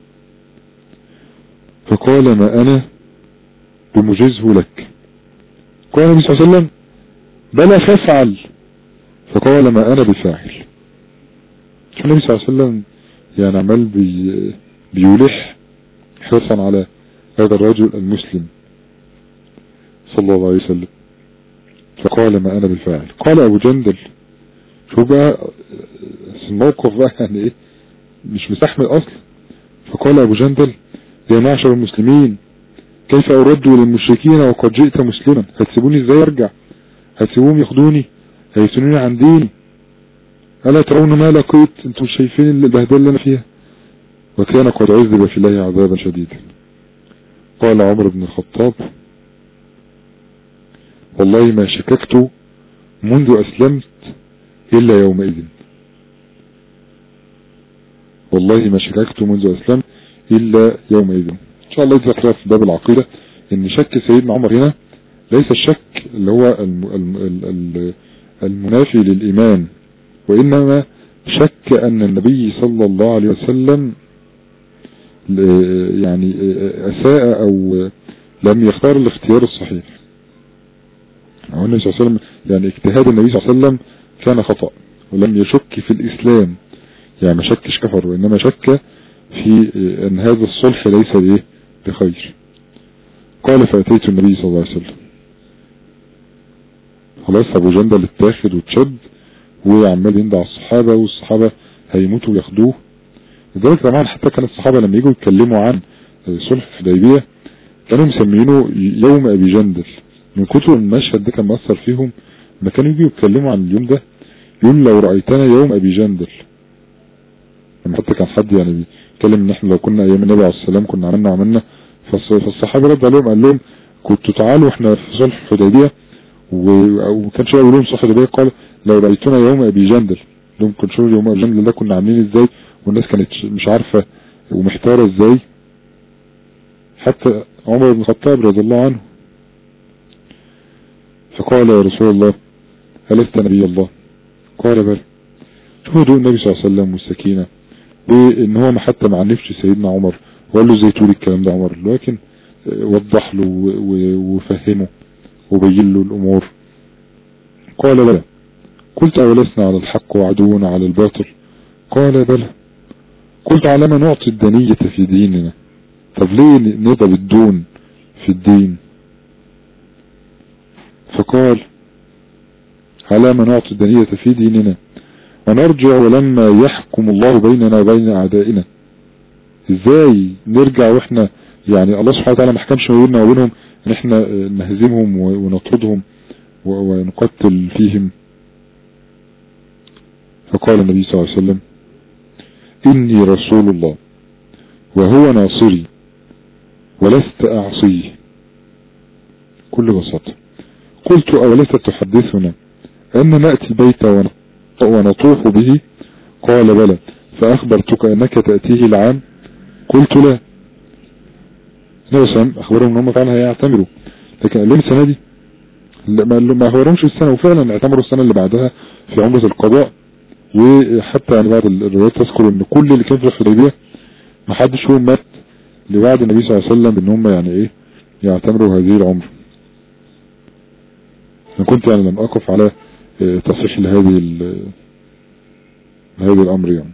فقال ما أنا بمجزه لك قال النبي صلى الله عليه وسلم بلى فافعل فقال ما أنا بفاعل شوف النبي صلى الله عليه وسلم يعني عمال بي بيلح حرصا على هذا الرجل المسلم صلى الله عليه وسلم فقال ما انا بالفاعل قال ابو جندل شو بقى الموقف بقى يعني ايه مش مستحمل اصلا فقال ابو جندل يا معشر المسلمين كيف ارد للمشركين وقد جئت مسلما هتسيبوني ازاي ارجع هتسيبوهم ياخدوني هيسنوني عن ديني الا ترون ما لقيت انتم شايفين البهدله اللي انا فيها وكان قد عذب في الله عذابا شديدا قال عمر بن الخطاب والله ما شككت منذ أسلمت إلا يومئذ والله ما شككت منذ أسلمت إلا يومئذ إن شاء الله يذكر في باب العقيدة إن شك سيدنا عمر هنا ليس الشك اللي هو المنافي للإيمان وإنما شك أن النبي صلى الله عليه وسلم يعني أساء أو لم يختار الاختيار الصحيح أو النبي صلى الله عليه وسلم يعني اجتهاد النبي صلى الله عليه وسلم كان خطأ ولم يشك في الإسلام يعني ما شكش كفر وإنما شك في أن هذا الصلح ليس بإيه بخير قال فأتيت النبي صلى الله عليه وسلم خلاص أبو جندل اتاخد واتشد وعمال يندع الصحابة والصحابة هيموتوا وياخدوه لذلك طبعا حتى كان الصحابة لما يجوا يتكلموا عن صلح الحديبية كانوا مسمينه يوم ابي جندل من كتر المشهد ده كان مأثر فيهم لما كانوا يجوا يتكلموا عن اليوم ده يقول لو رأيتنا يوم ابي جندل لما حتى كان حد يعني بيتكلم ان احنا لو كنا ايام النبي عليه السلام كنا عملنا وعملنا فالصحابة رد عليهم قال لهم كنتوا تعالوا احنا في صلح الحديبية وكان شوية يقول لهم صلح الحديبية قال لو رأيتنا يوم ابي جندل لهم كنت شوية يوم ابي جندل ده كنا عاملين ازاي والناس كانت مش عارفة ومحتارة ازاي حتى عمر بن الخطاب رضي الله عنه فقال يا رسول الله ألست نبي الله قال بل شوفوا دول النبي صلى الله عليه وسلم والسكينة وان هو ما حتى ما عنفش سيدنا عمر وقال له ازاي تقول الكلام ده عمر لكن وضح له وفهمه وبين له الامور قال بلى قلت اولسنا على الحق وعدونا على الباطل قال بلى قلت على ما نعطي الدنية في ديننا طب ليه نضرب الدون في الدين فقال على ما نعطي الدنية في ديننا ونرجع ولما يحكم الله بيننا وبين أعدائنا ازاي نرجع واحنا يعني الله سبحانه وتعالى ما حكمش ما بيننا وبينهم ان احنا نهزمهم ونطردهم ونقتل فيهم فقال النبي صلى الله عليه وسلم إني رسول الله وهو ناصري ولست أعصيه كل بساطة قلت أولست تحدثنا أن نأتي البيت ونطوف به قال بلى فأخبرتك أنك تأتيه العام قلت لا نوسم أخبرهم أنهم فعلا هيعتمروا لكن قال لهم السنة دي ما أخبرهمش السنة وفعلا اعتمروا السنة اللي بعدها في عمرة القضاء وحتى يعني بعض الروايات تذكر ان كل اللي كان في الحديبية ما حدش فيهم مات لوعد النبي صلى الله عليه وسلم بان هم يعني ايه يعتمروا هذه العمر انا كنت يعني لم اقف على تصحيح لهذه هذا الامر يعني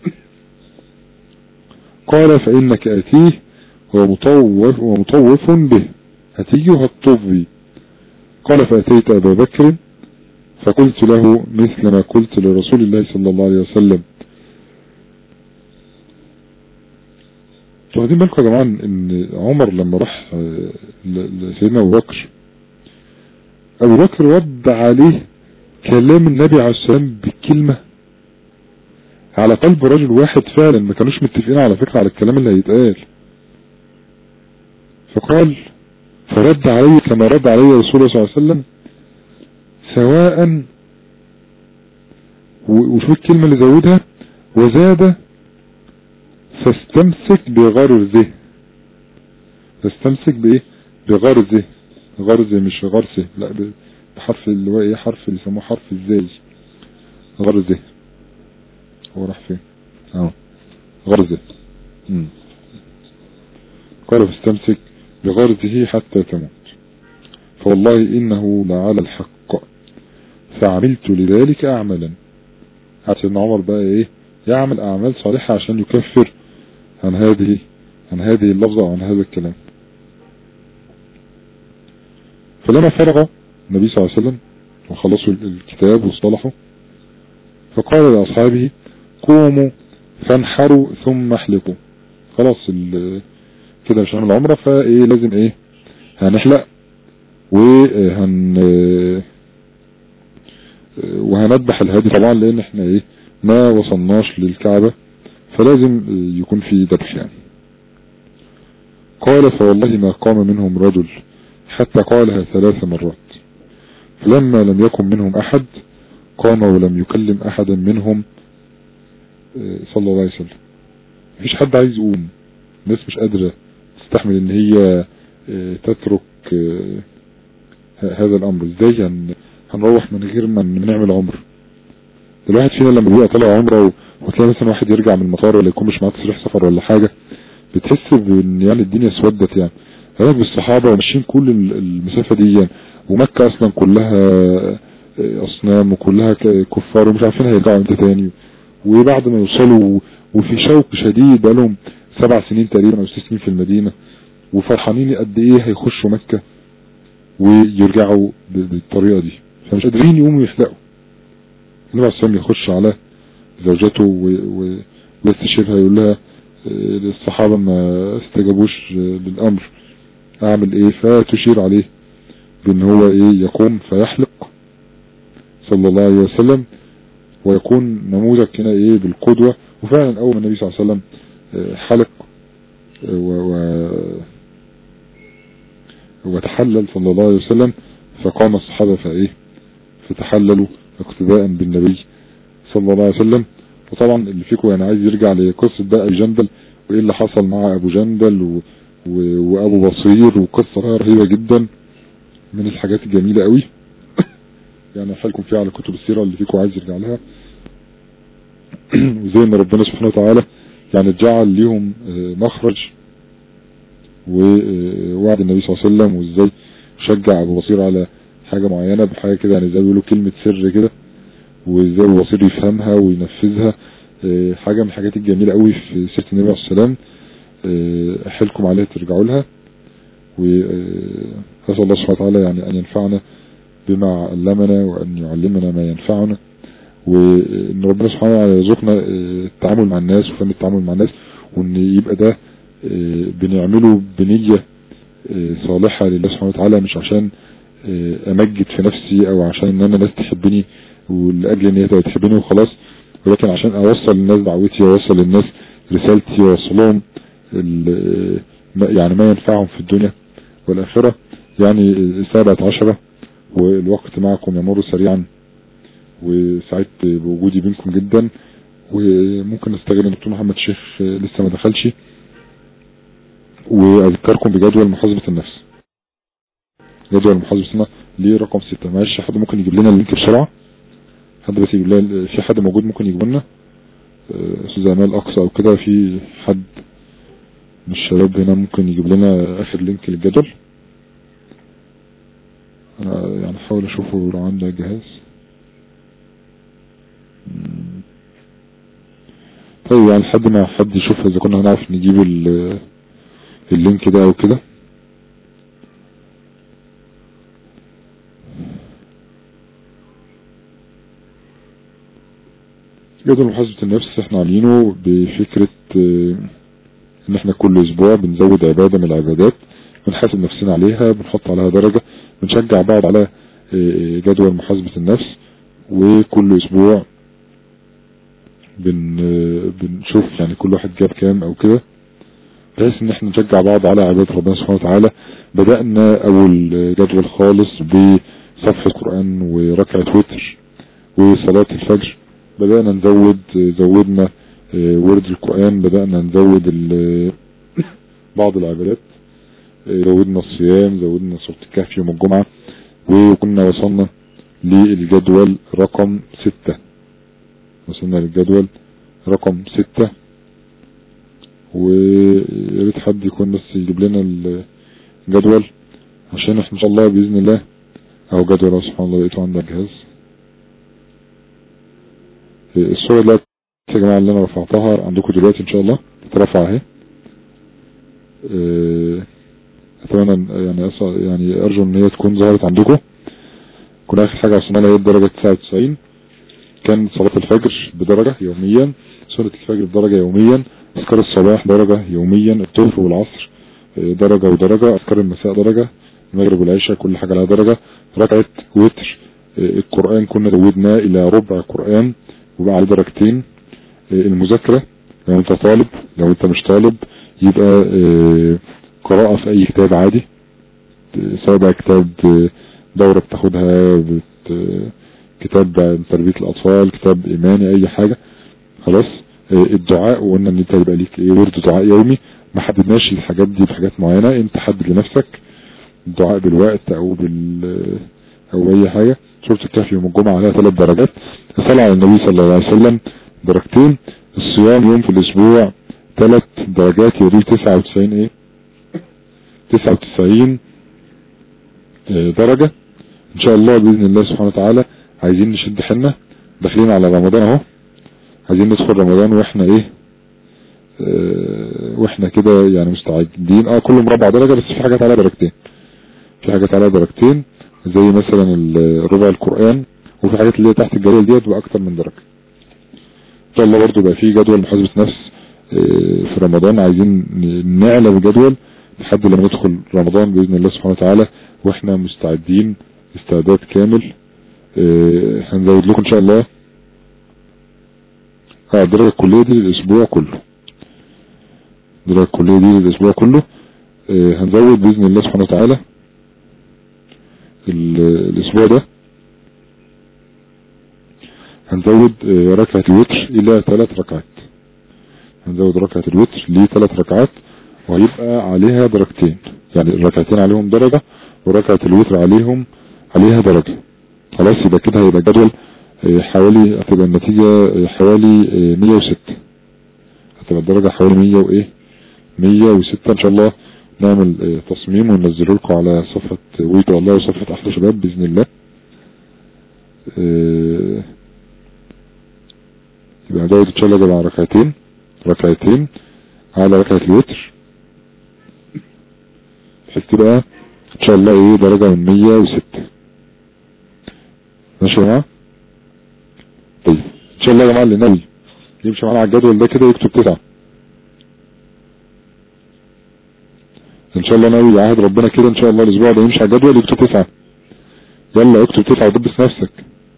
قال فانك اتيه ومطوف ومطوف به هتيجي وهتطوف بي قال فاتيت ابا بكر فقلت له مثل ما قلت لرسول الله صلى الله عليه وسلم واخدين بالكم يا جماعه ان عمر لما راح لسيدنا ابو بكر ابو بكر رد عليه كلام النبي عليه السلام بالكلمة على قلب رجل واحد فعلا ما كانوش متفقين على فكرة على الكلام اللي هيتقال فقال فرد علي كما رد علي رسول الله صلى الله عليه وسلم سواء وشوف الكلمة اللي زودها وزاد فاستمسك بغرزه فاستمسك بايه بغرزه غرزه مش غرسه لا بحرف اللي هو ايه حرف اللي يسموه حرف الزاي غرزه هو راح فين اه غرزه امم قال فاستمسك بغرزه حتى تموت فوالله إنه لعلى الحق فعملت لذلك أعملا عشان عمر بقى إيه يعمل أعمال صالحة عشان يكفر عن هذه عن هذه اللفظة وعن هذا الكلام فلما فرغ النبي صلى الله عليه وسلم وخلصوا الكتاب واصطلحوا فقال لأصحابه قوموا فانحروا ثم احلقوا خلاص كده مش هنعمل عمرة فايه لازم ايه هنحلق وهن وهنذبح الهادي طبعا لان احنا ايه ما وصلناش للكعبة فلازم يكون في ذبح يعني قال فوالله ما قام منهم رجل حتى قالها ثلاث مرات فلما لم يكن منهم احد قام ولم يكلم احدا منهم صلى الله عليه وسلم مفيش حد عايز يقوم الناس مش قادرة تستحمل ان هي تترك هذا الامر ازاي هن هنروح من غير ما نعمل عمر الواحد فينا لما بيبقى طالع عمره وتلاقي مثلا واحد يرجع من المطار ولا يكون مش معاه تصريح سفر ولا حاجة بتحس بان يعني الدنيا اسودت يعني هناك بالصحابة وماشيين كل المسافة دي يعني ومكة اصلا كلها اصنام وكلها كفار ومش عارفين هيرجعوا امتى تاني وبعد ما يوصلوا وفي شوق شديد بقالهم سبع سنين تقريبا او ست سنين في المدينة وفرحانين قد ايه هيخشوا مكة ويرجعوا بالطريقة دي فمش قادرين يقوموا يحلقوا النبي عليه السلام يخش على زوجته ويستشيرها يقول لها الصحابة ما استجابوش للأمر أعمل إيه فتشير عليه بأن هو إيه يقوم فيحلق صلى الله عليه وسلم ويكون نموذج هنا إيه بالقدوة وفعلا أول ما النبي صلى الله عليه وسلم حلق و, و وتحلل صلى الله عليه وسلم فقام الصحابة فايه فتحللوا اقتداء بالنبي صلى الله عليه وسلم وطبعا اللي فيكم يعني عايز يرجع لقصة بقى ابي جندل وايه اللي حصل مع ابو جندل و... و... وابو بصير وقصة رهيبة جدا من الحاجات الجميلة قوي يعني احلكم فيها على كتب السيرة اللي فيكم عايز يرجع لها وزي ما ربنا سبحانه وتعالى يعني جعل ليهم مخرج ووعد النبي صلى الله عليه وسلم وازاي شجع ابو بصير على حاجة معينة بحاجة كده يعني زي بيقولوا كلمة سر كده وازاي ابو بصير يفهمها وينفذها حاجة من الحاجات الجميلة قوي في سيرة النبي عليه الصلاة والسلام احلكم عليها ترجعوا لها وأسأل الله سبحانه وتعالى يعني أن ينفعنا بما علمنا وأن يعلمنا ما ينفعنا وان ربنا سبحانه وتعالى يرزقنا التعامل مع الناس وفن التعامل مع الناس وان يبقى ده بنعمله بنية صالحة لله سبحانه وتعالى مش عشان امجد في نفسي او عشان ان انا ناس تحبني ولاجل ان هي تحبني وخلاص ولكن عشان اوصل للناس دعوتي واوصل للناس رسالتي واوصل لهم يعني ما ينفعهم في الدنيا والاخرة يعني سابعة عشرة والوقت معكم يمر سريعا وسعدت بوجودي بينكم جدا وممكن نستغل ان دكتور محمد شيخ لسه ما دخلش واذكركم بجدول محاسبة النفس جدول محاسبة النفس ليه رقم ستة معلش حد ممكن يجيب لنا اللينك بسرعة حد بس يجيب لنا في حد موجود ممكن يجيب لنا استاذ امال اقصى او كده في حد من الشباب هنا ممكن يجيب لنا اخر لينك للجدول انا يعني احاول اشوفه لو عنده جهاز طيب يعني لحد ما حد يشوف اذا كنا هنعرف نجيب اللينك ده او كده جدول محاسبة النفس احنا عاملينه بفكرة ان احنا كل اسبوع بنزود عبادة من العبادات بنحاسب نفسنا عليها بنحط عليها درجة بنشجع بعض على جدول محاسبة النفس وكل اسبوع بن بنشوف يعني كل واحد جاب كام او كده بحيث ان احنا نشجع بعض على عبادة ربنا سبحانه وتعالى بدأنا اول جدول خالص بصفحة قرآن وركعة وتر وصلاة الفجر بدأنا نزود زودنا ورد القرآن بدأنا نزود بعض العبادات زودنا الصيام زودنا صوت الكهف يوم الجمعة وكنا وصلنا للجدول رقم ستة وصلنا للجدول رقم ستة وياريت حد يكون بس يجيب لنا الجدول عشان احنا ان شاء الله بإذن الله او جدول سبحان الله لقيته عند الجهاز الصورة دلوقتي يا جماعة اللي انا رفعتها عندكم دلوقتي ان شاء الله تترفع اهي اتمنى يعني يعني ارجو ان هي تكون ظهرت عندكم كنا اخر حاجة وصلنا لها هي الدرجة 99 كان صلاة الفجر بدرجة يوميا سنة الفجر بدرجة يوميا اذكار الصباح درجة يوميا الظهر والعصر درجة ودرجة اذكار المساء درجة المغرب والعشاء كل حاجة لها درجة ركعة وتر القرآن كنا زودناه الى ربع قرآن وبقى على درجتين المذاكرة لو انت طالب لو انت مش طالب يبقى قراءة في اي كتاب عادي سواء بقى كتاب دورة بتاخدها بت كتاب تربية الاطفال كتاب ايماني اي حاجة خلاص الدعاء وقلنا ان انت يبقى ليك ايه ورد دعاء يومي ما حددناش الحاجات دي بحاجات معينة انت حدد لنفسك الدعاء بالوقت او بال او اي حاجة سورة الكهف يوم الجمعة عليها ثلاث درجات الصلاة على النبي صلى الله عليه وسلم درجتين الصيام يوم في الاسبوع ثلاث درجات يدي 99 ايه 99 درجة ان شاء الله باذن الله سبحانه وتعالى عايزين نشد حنا داخلين على رمضان اهو عايزين ندخل رمضان واحنا ايه اه واحنا كده يعني مستعدين اه كله مربع درجة بس في حاجات عليها درجتين في حاجات عليها درجتين زي مثلا ربع القرآن وفي حاجات اللي هي تحت الجريل ديت باكتر من درجة ان شاء الله برضو بقى في جدول محاسبة نفس اه في رمضان عايزين نعلى بجدول لحد لما ندخل رمضان بإذن الله سبحانه وتعالى واحنا مستعدين استعداد كامل اه هنزود لكم ان شاء الله اه الدرجة الكلية دي للاسبوع كله الدرجة الكلية دي للاسبوع كله اه هنزود بإذن الله سبحانه وتعالى الاسبوع ده هنزود اه ركعة الوتر الى ثلاث ركعات هنزود ركعة الوتر لثلاث ركعات وهيبقى عليها درجتين يعني الركعتين عليهم درجة وركعة الوتر عليهم عليها درجة خلاص يبقى كده هيبقى جدول حوالي هتبقى النتيجة حوالي 106 هتبقى الدرجة حوالي 100 وايه 106 ان شاء الله نعمل تصميم وننزله لكم على صفحة ويتو الله وصفحة احلى شباب باذن الله يبقى داود ان شاء الله جمع ركعتين ركعتين على ركعة الوتر بحيث تبقى ان شاء الله ايه درجة من 106 ماشي يا جماعة طيب ان شاء الله يا جماعة اللي ناوي يمشي معانا على الجدول ده كده يكتب تسعة ان شاء الله ناوي يعهد ربنا كده ان شاء الله الاسبوع ده يمشي على الجدول يكتب تسعة يلا اكتب تسعة ودبس نفسك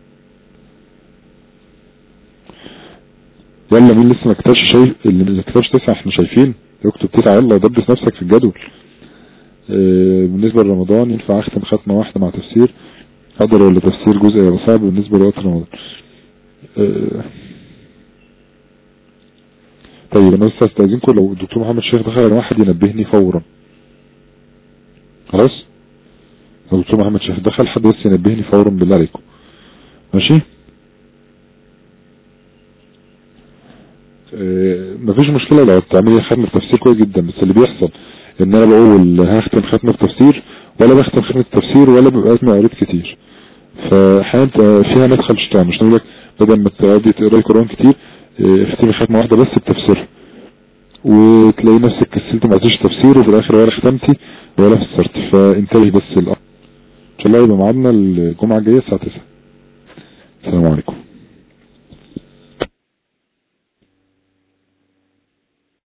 يلا مين لسه ما كتبش شايف اللي ما كتبش تسعة احنا شايفين اكتب تسعة يلا ودبس نفسك في الجدول اه بالنسبة لرمضان ينفع اختم ختمة واحدة مع تفسير قدر ولا تفسير جزء يبقى صعب بالنسبة لوقت رمضان اه طيب انا بس استاذنكم لو الدكتور محمد شيخ دخل واحد ينبهني فورا خلاص لو الدكتور محمد شيخ دخل حد بس ينبهني فورا بالله عليكم ماشي اه مفيش مشكلة لو تعملي ختمة تفسير كويس جدا بس اللي بيحصل ان انا بقول هختم ختمة تفسير ولا بختم ختمة تفسير ولا ببقى اسمي قريت كتير فحين فيها مدخل شيطان مش نقول لك بدل ما تقعدي تقراي قرآن كتير اختمي ختمة واحدة بس بتفسيرها وتلاقي نفسك كسلت ما عرفتش تفسير وفي الاخر ولا ختمتي ولا فسرتي فانتبهي بس الامر ان شاء الله يبقى ميعادنا الجمعة الجاية الساعة 9 السلام عليكم